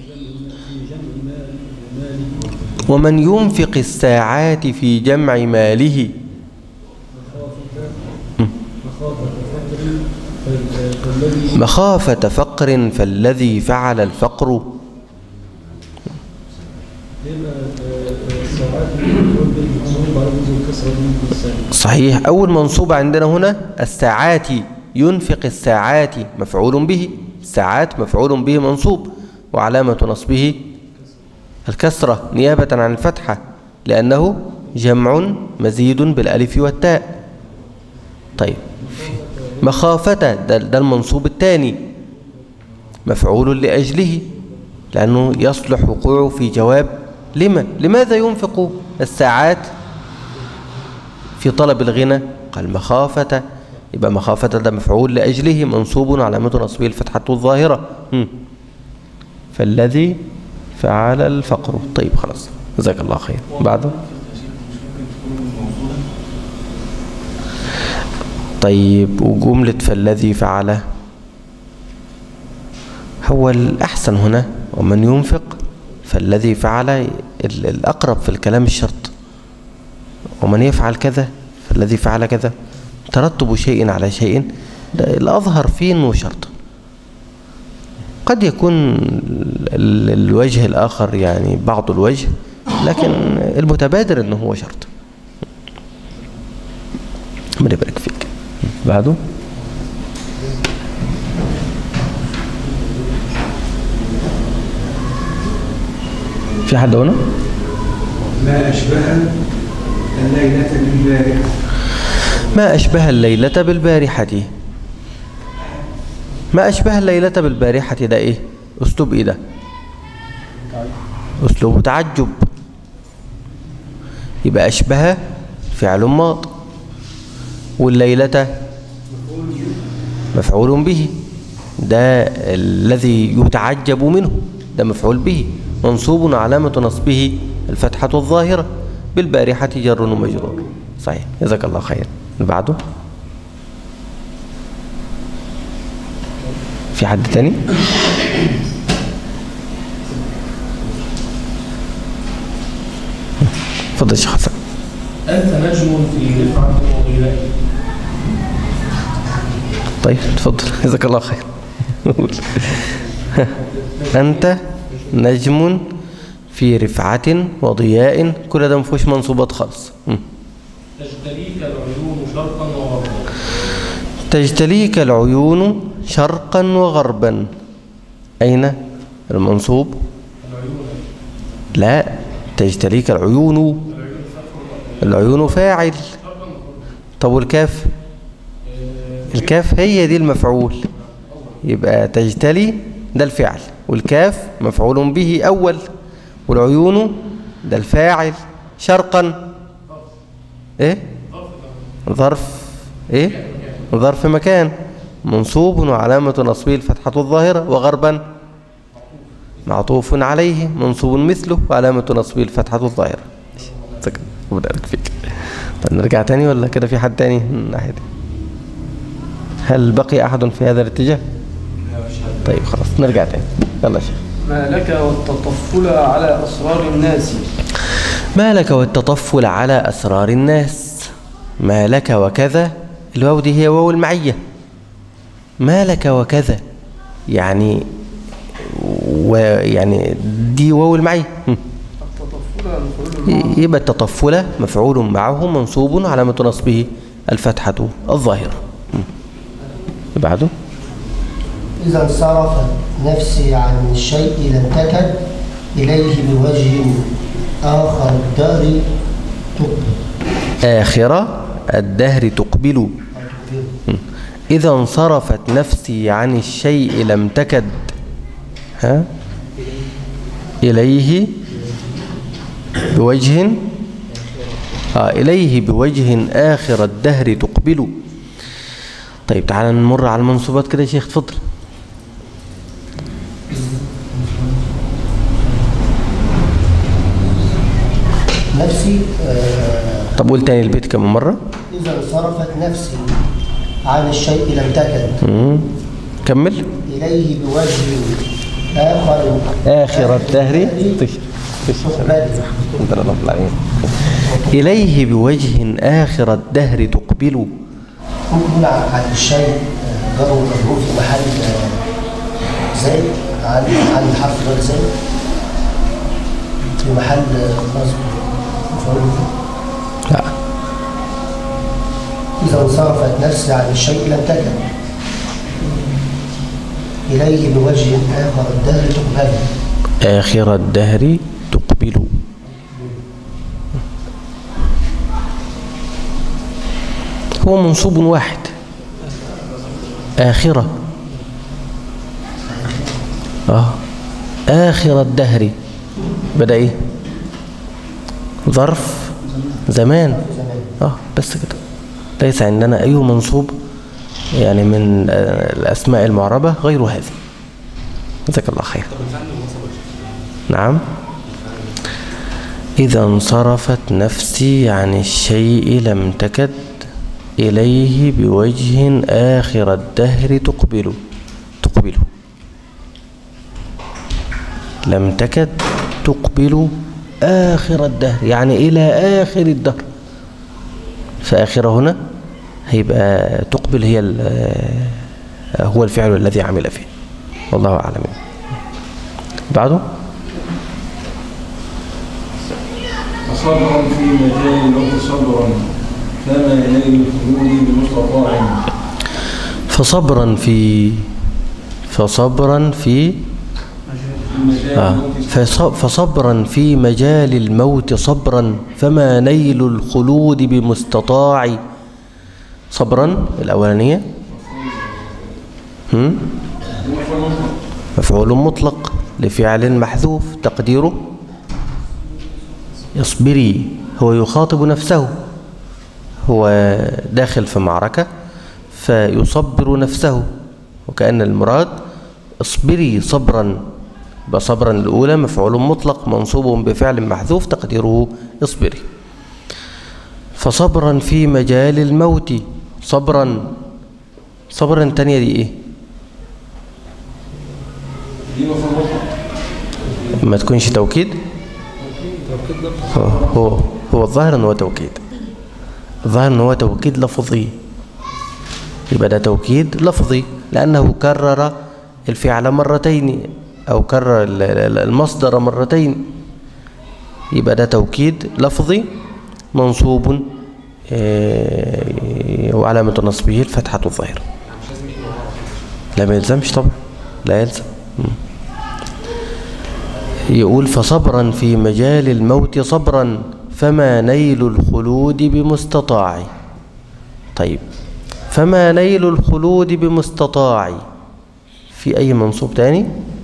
ومن ينفق الساعات في جمع ماله مخافة فقر فالذي فعل الفقر لما الساعات المنصوب على وجه الكسرة من الساعة صحيح أول منصوب عندنا هنا الساعات ينفق الساعات مفعول به الساعات مفعول به منصوب وعلامة نصبه الكسرة نيابة عن الفتحة لأنه جمع مزيد بالألف والتاء طيب مخافة ده, ده المنصوب الثاني مفعول لأجله لأنه يصلح وقوعه في جواب لما لماذا ينفق الساعات في طلب الغنى قال مخافة يبقى مخافة ده مفعول لأجله منصوب علامة نصبه الفتحة الظاهرة هم. فالذي فعل الفقر طيب خلاص جزاك الله خير بعده طيب وجملة فالذي فعل هو الأحسن هنا ومن ينفق فالذي فعل ال- الأقرب في الكلام الشرط ومن يفعل كذا فالذي فعل كذا ترتب شيء على شيء ده الأظهر فيه أنه شرط قد يكون ال- الوجه الآخر يعني بعض الوجه لكن المتبادر أنه هو شرط من يبارك فيك بعده في حد هنا ما أشبه الليلة بالبارحة ما أشبه الليلة بالبارحة ما أشبه الليلة بالبارحة ده إيه أسلوب إيه ده أسلوب تعجب يبقى أشبه فعل ماض والليلة مفعول به ده الذي يتعجب منه ده مفعول به منصوب علامة نصبه الفتحة الظاهرة بالبارحة جر ومجرور صحيح جزاك الله خير اللي بعده في حد تاني اتفضل يا شيخ حسن أنت نجم في رفعة وغناء طيب اتفضل جزاك الله خير أنت نجم في رفعة وضياء كل ده مفهوش منصوبات خالص مم. تجتليك العيون شرقا وغربا تجتليك العيون شرقا وغربا أين المنصوب العيون لا تجتليك العيون العيون فاعل طب والكاف الكاف هي دي المفعول يبقى تجتلي ده الفعل والكاف مفعول به أول والعيون ده الفاعل شرقا ايه ظرف ايه ظرف مكان منصوب وعلامة نصبه الفتحة الظاهرة وغربا معطوف عليه منصوب مثله وعلامة نصبه الفتحة الظاهرة سكت وبدأت فيك طب نرجع تاني ولا كده في حد تاني من الناحية دي هل بقي أحد في هذا الاتجاه طيب خلاص نرجع تاني يلا يا شيخ ما لك والتطفل على أسرار الناس ما لك والتطفل على أسرار الناس ما لك وكذا الواو دي هي واو المعية ما لك وكذا يعني ويعني دي واو المعية هم. التطفل مفعول يبقى التطفل مفعول معه منصوب علامة نصبه الفتحة الظاهرة هم. بعده إذا انصرفت نفسي عن الشيء لم تكد إليه بوجه آخر الدار تقبل آخرة الدهر تقبل هم. إذا انصرفت نفسي عن الشيء لم تكد ها إليه بوجه آه إليه بوجه آخر الدهر تقبل طيب تعال نمر على المنصوبات كده يا شيخ تفضل نفسي آه، طب قول تاني البيت كم مرة إذا انصرفت نفسي عن الشيء لم تكد مم. كمل إليه بوجه آخر آخر الدهر تشر تشر تقبل ربنا رب العالمين إليه بوجه آخر الدهر تقبل ممكن عن عن الشيء آه، جر ومجرور في محل آه، زائد عن عن حرف غير زائد في محل آه، نصب مفعول به. لا إذا انصرفت نفسي عن الشيء لم تكن إليه بوجه آخر الدهر تقبل آخر الدهر تقبل هو منصوب واحد آخرة آه آخر الدهر بدأ إيه ظرف زمان آه بس كده ليس عندنا أي منصوب يعني من آه، الأسماء المعربة غير هذه جزاك الله خير نعم إذا انصرفت نفسي عن الشيء لم تكد إليه بوجه آخر الدهر تقبل تقبل لم تكد تقبل آخر الدهر يعني إلى آخر الدهر فآخر هنا هيبقى تقبل هي ال- هو الفعل الذي عمل فيه والله أعلم بعده وصبرا في مجال الموت صبرا فما ينال الخلود بمستطاع فصبرا في فصبرا في في مجال آه الموت فص- فصبرا في مجال الموت صبرا فما نيل الخلود بمستطاع صبرا الأولانية هم؟ مفعول مطلق لفعل محذوف تقديره اصبري هو يخاطب نفسه هو داخل في معركة فيصبر نفسه وكأن المراد اصبري صبرا بصبرا الأولى مفعول مطلق منصوب بفعل محذوف تقديره اصبري فصبرا في مجال الموت صبرا صبرا تانية دي ايه دي مفعول مطلق ما تكونش توكيد هو هو هو الظاهر ان هو توكيد الظاهر ان هو توكيد لفظي يبقى ده توكيد لفظي لانه كرر الفعل مرتين او كرر ال- ال- المصدر مرتين يبقى ده توكيد لفظي منصوب آه، وعلامة نصبه الفتحة الظاهرة لا ما يلزمش طبعا لا يلزم مم. يقول فصبرا في مجال الموت صبرا فما نيل الخلود بمستطاع طيب فما نيل الخلود بمستطاع في أي منصوب تاني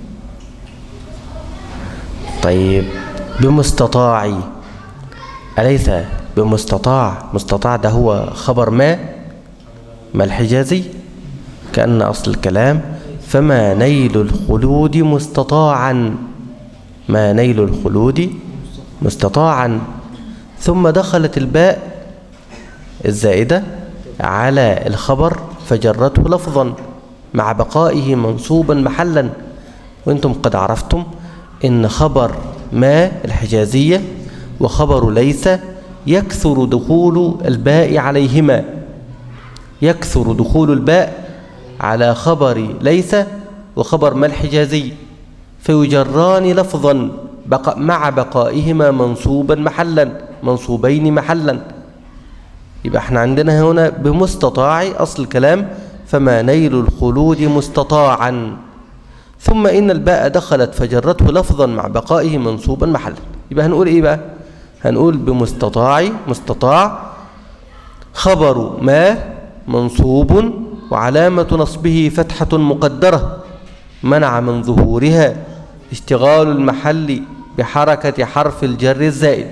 طيب بمستطاع أليس بمستطاع مستطاع ده هو خبر ما ما الحجازي كأن أصل الكلام فما نيل الخلود مستطاعا ما نيل الخلود مستطاعا ثم دخلت الباء الزائدة على الخبر فجرته لفظا مع بقائه منصوبا محلا وانتم قد عرفتم ان خبر ما الحجازية وخبر ليس يكثر دخول الباء عليهما يكثر دخول الباء على خبر ليس وخبر ما الحجازي فيجران لفظا بق مع بقائهما منصوبا محلا منصوبين محلا يبقى احنا عندنا هنا بمستطاع أصل الكلام فما نيل الخلود مستطاعا ثم إن الباء دخلت فجرته لفظا مع بقائه منصوبا محلا يبقى هنقول إيه بقى هنقول بمستطاع مستطاع خبر ما منصوب وعلامة نصبه فتحة مقدرة منع من ظهورها اشتغال المحل بحركة حرف الجر الزائد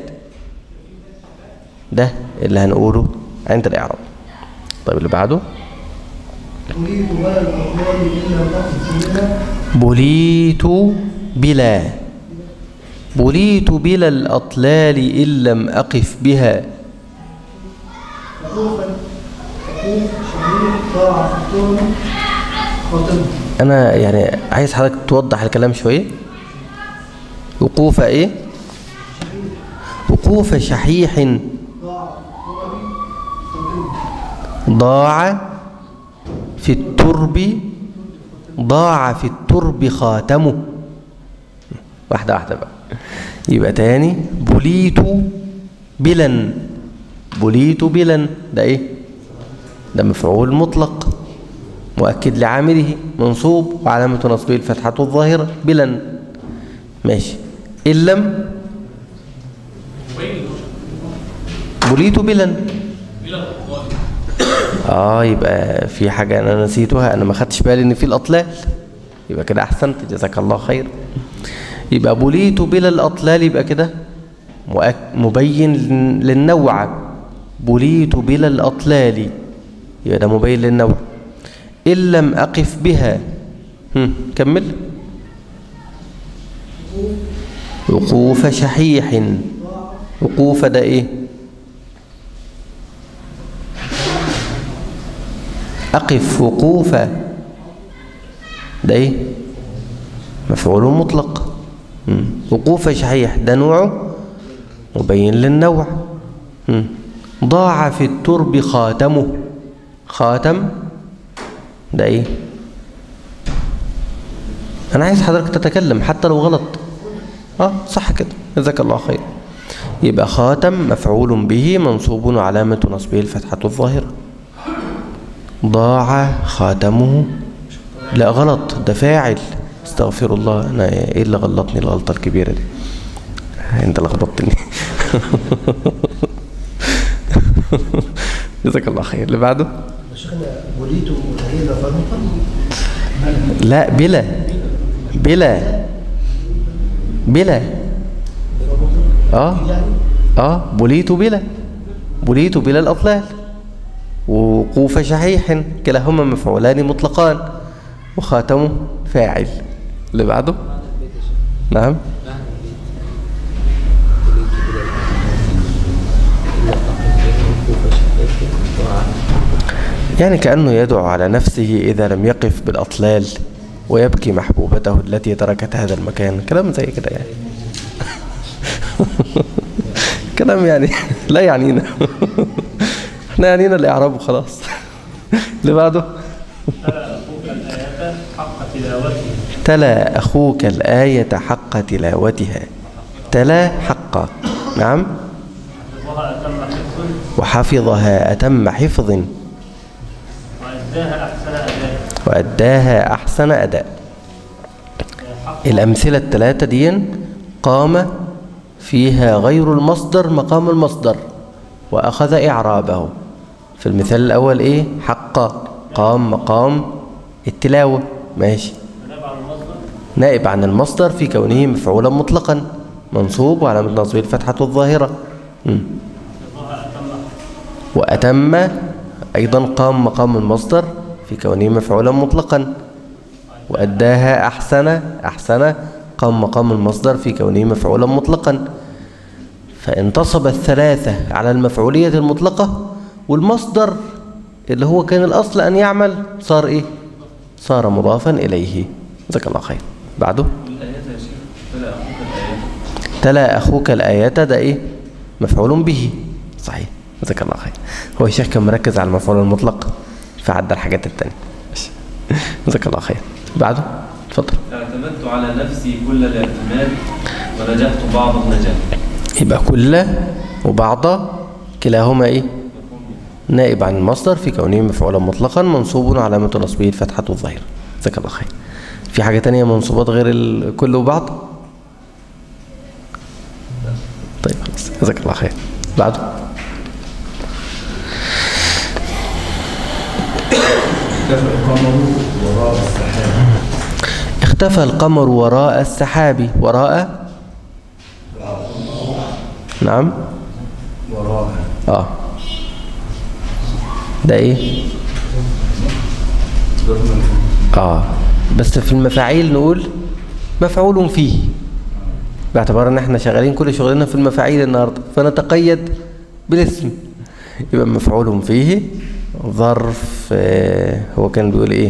ده اللي هنقوله عند الإعراب طيب اللي بعده أريد ولا الأقوال إلا تقف فيها بليت بلا بليت بلا الأطلال إن لم أقف بها وقوفا وقوف شديد ضاع في التهم خاتمه أنا يعني عايز حضرتك توضح الكلام شوية وقوف إيه وقوف شحيح ضاع التربي خاتمه ضاع في الترب ضاع في الترب خاتمه واحدة واحدة بقى يبقى تاني بليت بلا بليت بلا ده ايه ده مفعول مطلق مؤكد لعامله منصوب وعلامة نصبه الفتحة الظاهرة بلا ماشي إن لم بليت بلا اه يبقى في حاجة انا نسيتها انا ما خدتش بالي ان في الاطلال يبقى كده احسنت جزاك الله خير يبقى بليت بلا الاطلال يبقى كده مؤك- مبين للنوع بليت بلا الاطلال يبقى ده مبين للنوع ان لم اقف بها هم، كمل وقوف شحيح وقوف ده ايه أقف وقوفا ده إيه مفعول مطلق مم. وقوف شحيح ده نوعه مبين للنوع مم. ضاع في الترب خاتمه خاتم ده إيه أنا عايز حضرتك تتكلم حتى لو غلط آه صح كده جزاك الله خير يبقى خاتم مفعول به منصوب وعلامة نصبه الفتحة الظاهرة ضاع خاتمه لا غلط ده فاعل استغفر الله انا ايه اللي غلطني الغلطه الكبيره دي انت لخبطتني جزاك الله خير اللي بعده شيخنا بوليت هي ده فرنطا لا بلا بلا بلا اه اه بليت بلا بليت بلا الاطلال وقوف شحيح كلاهما مفعولان مطلقان وخاتمه فاعل اللي بعده نعم يعني كأنه يدعو على نفسه إذا لم يقف بالأطلال ويبكي محبوبته التي تركت هذا المكان كلام زي كده يعني كلام يعني لا يعنينا احنا يعنينا الإعراب وخلاص اللي بعده تلا أخوك الآية حق تلاوتها تلا حق نعم وحفظها أتم حفظ وأداها أحسن أداء الأمثلة الثلاثة دي قام فيها غير المصدر مقام المصدر وأخذ إعرابه في المثال الأول إيه حق قام مقام التلاوة ماشي نائب عن المصدر في كونه مفعولا مطلقا منصوب وعلامة نصبه الفتحة الظاهرة مم. وأتم أيضا قام مقام المصدر في كونه مفعولا مطلقا وأداها أحسن أحسن قام مقام المصدر في كونه مفعولا مطلقا فانتصب الثلاثة على المفعولية المطلقة والمصدر اللي هو كان الأصل أن يعمل صار إيه صار مضافا إليه جزاك الله خير بعده الآيات يا شيخ فلا أخوك الآيات تلا أخوك الآيات ده إيه مفعول به صحيح جزاك الله خير هو الشيخ كان مركز على المفعول المطلق فعدى الحاجات التانية ماشي. جزاك الله خير بعده اتفضل اعتمدت على نفسي كل الاعتماد ونجحت بعض النجاح يبقى كل وبعض كلاهما ايه نائب عن المصدر في كونه مفعولا مطلقا منصوب علامة نصبه الفتحة الظاهرة جزاك الله خير في حاجة تانية منصوبات غير الكل وبعض طيب خلاص جزاك الله خير بعده اختفى القمر وراء السحاب اختفى القمر وراء السحاب وراء نعم وراء اه ده ايه اه بس في المفاعيل نقول مفعول فيه باعتبار ان احنا شغالين كل شغلنا في المفاعيل النهارده فنتقيد بالاسم يبقى مفعول فيه ظرف آه هو كان بيقول ايه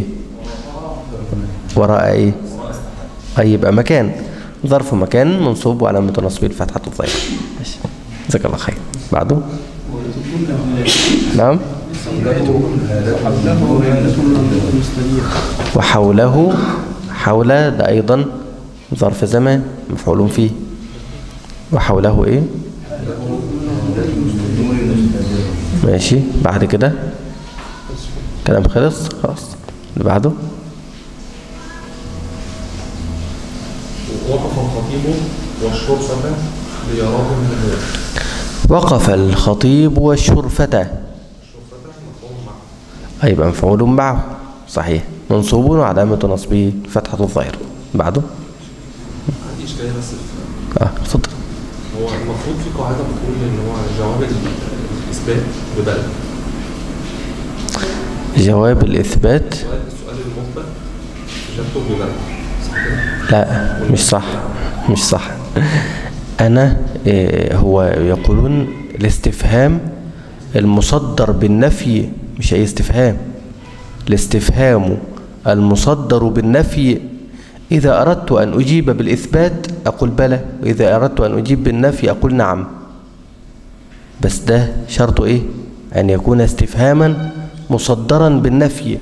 وراء ايه اي يبقى مكان ظرف مكان منصوب وعلامة نصبه الفتحة الظاهرة ماشي جزاك الله خير بعده نعم وحوله حول ده أيضا ظرف زمان مفعول فيه وحوله إيه ماشي بعد كده كلام خلص خلاص اللي بعده وقف الخطيب والشرفة ليراه من الناس وقف الخطيب والشرفة أيضا مفعول معه صحيح منصوب وعلامة نصبه فتحة الظاهر بعده عندي اشكاليه بس في- اه اتفضل هو المفروض في قاعده بتقول ان هو جواب ال- الاثبات ببلد جواب الإثبات سؤال السؤال المثبت اجابته ببلد صح كده؟ لا مش صح مش صح أنا إيه، هو يقولون الاستفهام المصدر بالنفي مش أي استفهام الاستفهام المصدر بالنفي إذا أردت أن أجيب بالإثبات أقول بلى وإذا أردت أن أجيب بالنفي أقول نعم بس ده شرطه إيه أن يكون استفهاما مصدرا بالنفي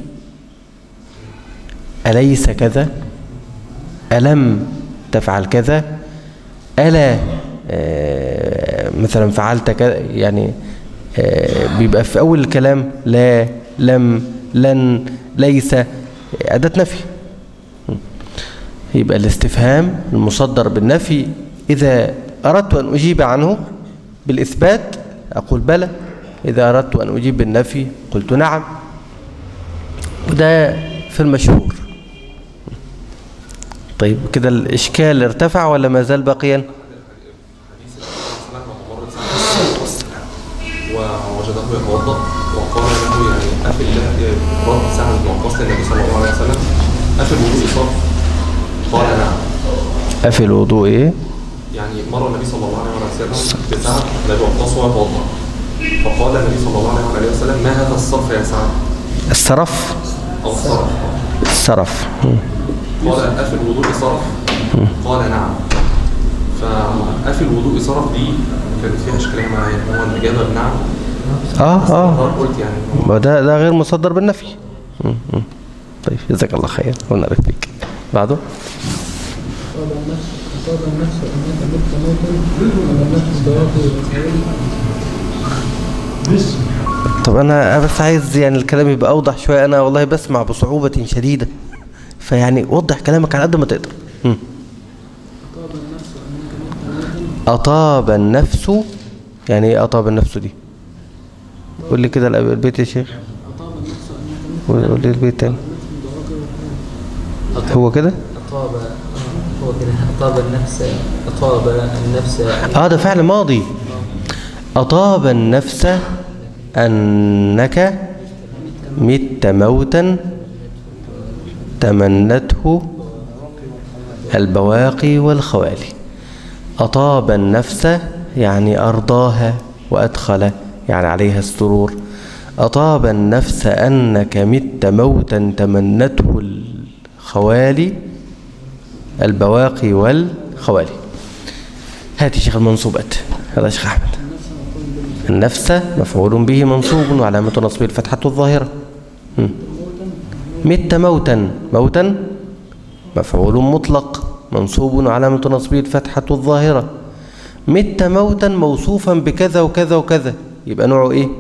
أليس كذا ألم تفعل كذا ألا آه، مثلا فعلت كذا يعني آه، بيبقى في أول الكلام لا لم لن ليس أداة نفي يبقى الاستفهام المصدر بالنفي إذا أردت أن أجيب عنه بالإثبات أقول بلى إذا أردت أن أجيب بالنفي قلت نعم وده في المشهور طيب كده الإشكال ارتفع ولا ما زال باقيا ووجده يتوضا وقال له يعني قفل له رد سعد بن وقاص للنبي صلى الله عليه وسلم قفل وضوء صرف قال نعم أفي الوضوء إيه يعني مر النبي صلى الله عليه وسلم بسعد النبي وقاص وهو يتوضا فقال النبي صلى الله عليه وسلم ما هذا الصرف يا سعد الصرف او الصرف الصرف مم. قال أفي الوضوء صرف قال نعم فأفي الوضوء صرف دي كانت فيها إشكالية معايا هو الإجابة بنعم آه آه قلت يعني ما ده ده غير مصدر بالنفي مم. مم. طيب جزاك الله خير ونعرف بك بعده أصاب النفس أصاب النفس أنك مت موتا على النفس بواقي بس طب انا بس عايز يعني الكلام يبقى اوضح شويه انا والله بسمع بصعوبه شديده فيعني وضح كلامك على قد ما تقدر مم. أصاب النفس أنك مت موتا أطاب النفس يعني ايه أطاب النفس دي قول لي كده البيت يا شيخ قول قول لي البيت تاني هو كده أطاب هو كده أطاب النفس أطاب النفس اه ده فعل ماضي أطاب النفس أنك مت موتا تمنته البواقي والخوالي أطاب النفس يعني أرضاها وأدخل يعني عليها السرور أطاب النفس أنك مت موتا تمنته الخوالي البواقي والخوالي هاتي شيخ المنصوبات هذا شيخ أحمد النفس مفعول به منصوب وعلامة نصبه الفتحة الظاهرة م. مت موتا موتا مفعول مطلق منصوب وعلامة نصبه الفتحة الظاهرة مت موتا موصوفا بكذا وكذا وكذا يبقى نوعه ايه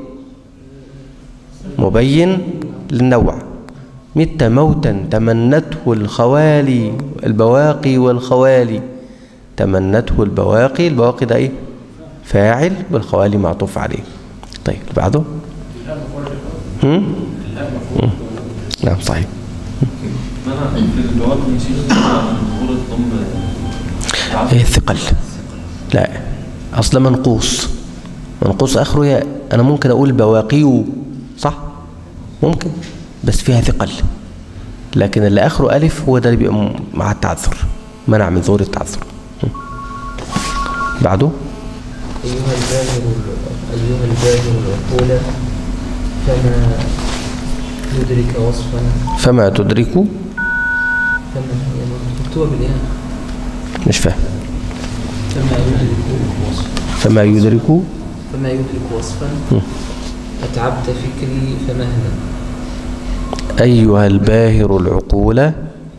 مبين للنوع مت موتا تمنته الخوالي البواقي والخوالي تمنته البواقي البواقي ده ايه فاعل والخوالي معطوف عليه طيب اللي بعده هم؟ هم. نعم صحيح منع في الجواب من شيء عن دخول الضم ايه ثقل لا اصل منقوص منقوص اخره ياء انا ممكن اقول بواقي صح ممكن بس فيها ثقل لكن اللي اخره الف هو ده اللي بيبقى م- مع التعذر منع من ظهور التعذر م. بعده أيها الباهر أيها الباهر العقول فما يدرك وصفا فما تدرك فما هي مكتوبة بالإيه مش فاهم فما يدرك وصفا فما يدرك فما يدرك وصفا م. أتعبت فكري فمهلا أيها الباهر العقول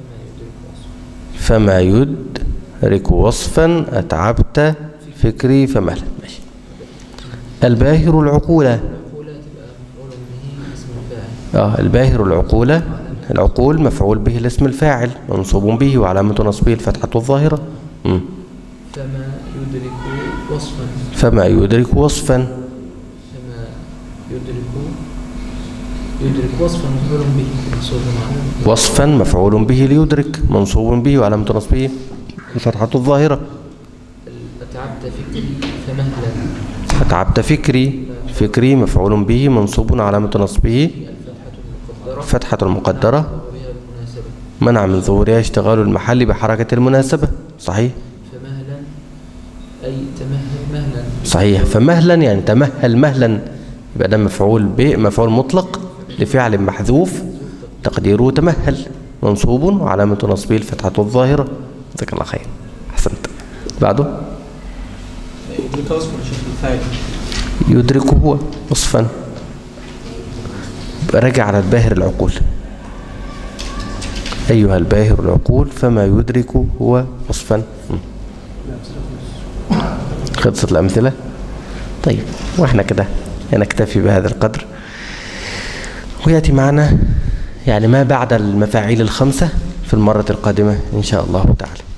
فما يدرك وصفا أتعبت فكري فمهلا ماشي الباهر العقول العقول تبقى مفعول به اسم الفاعل آه الباهر العقول العقول مفعول به الاسم الفاعل منصوب به وعلامة نصبه الفتحة الظاهرة مم. فما يدرك وصفا فما يدرك وصفا فما يدرك يدرك وصفا مفعول به منصوب على وصفا مفعول به ليدرك منصوب به وعلامة نصبه الفتحة الظاهرة أتعبت فكري فمهلا أتعبت فكري فكري مفعول به منصوب علامة نصبه الفتحة المقدرة فتحة المقدرة وبها المناسبة منع من ظهورها اشتغال المحل بحركة المناسبة صحيح فمهلا أي تمهل مهلا صحيح فمهلا يعني تمهل مهلا يبقى ده مفعول به مفعول مطلق لفعل محذوف تقديره تمهل منصوب وعلامة نصبه الفتحة الظاهرة جزاك الله خير أحسنت بعده يدرك وصف الشيخ الفاعل يدرك هو وصفا يبقى راجع على الباهر العقول أيها الباهر العقول فما يدرك هو وصفا م. خلصت الأمثلة طيب وإحنا كده نكتفي بهذا القدر ويأتي معنا يعني ما بعد المفاعيل الخمسة في المرة القادمة إن شاء الله تعالى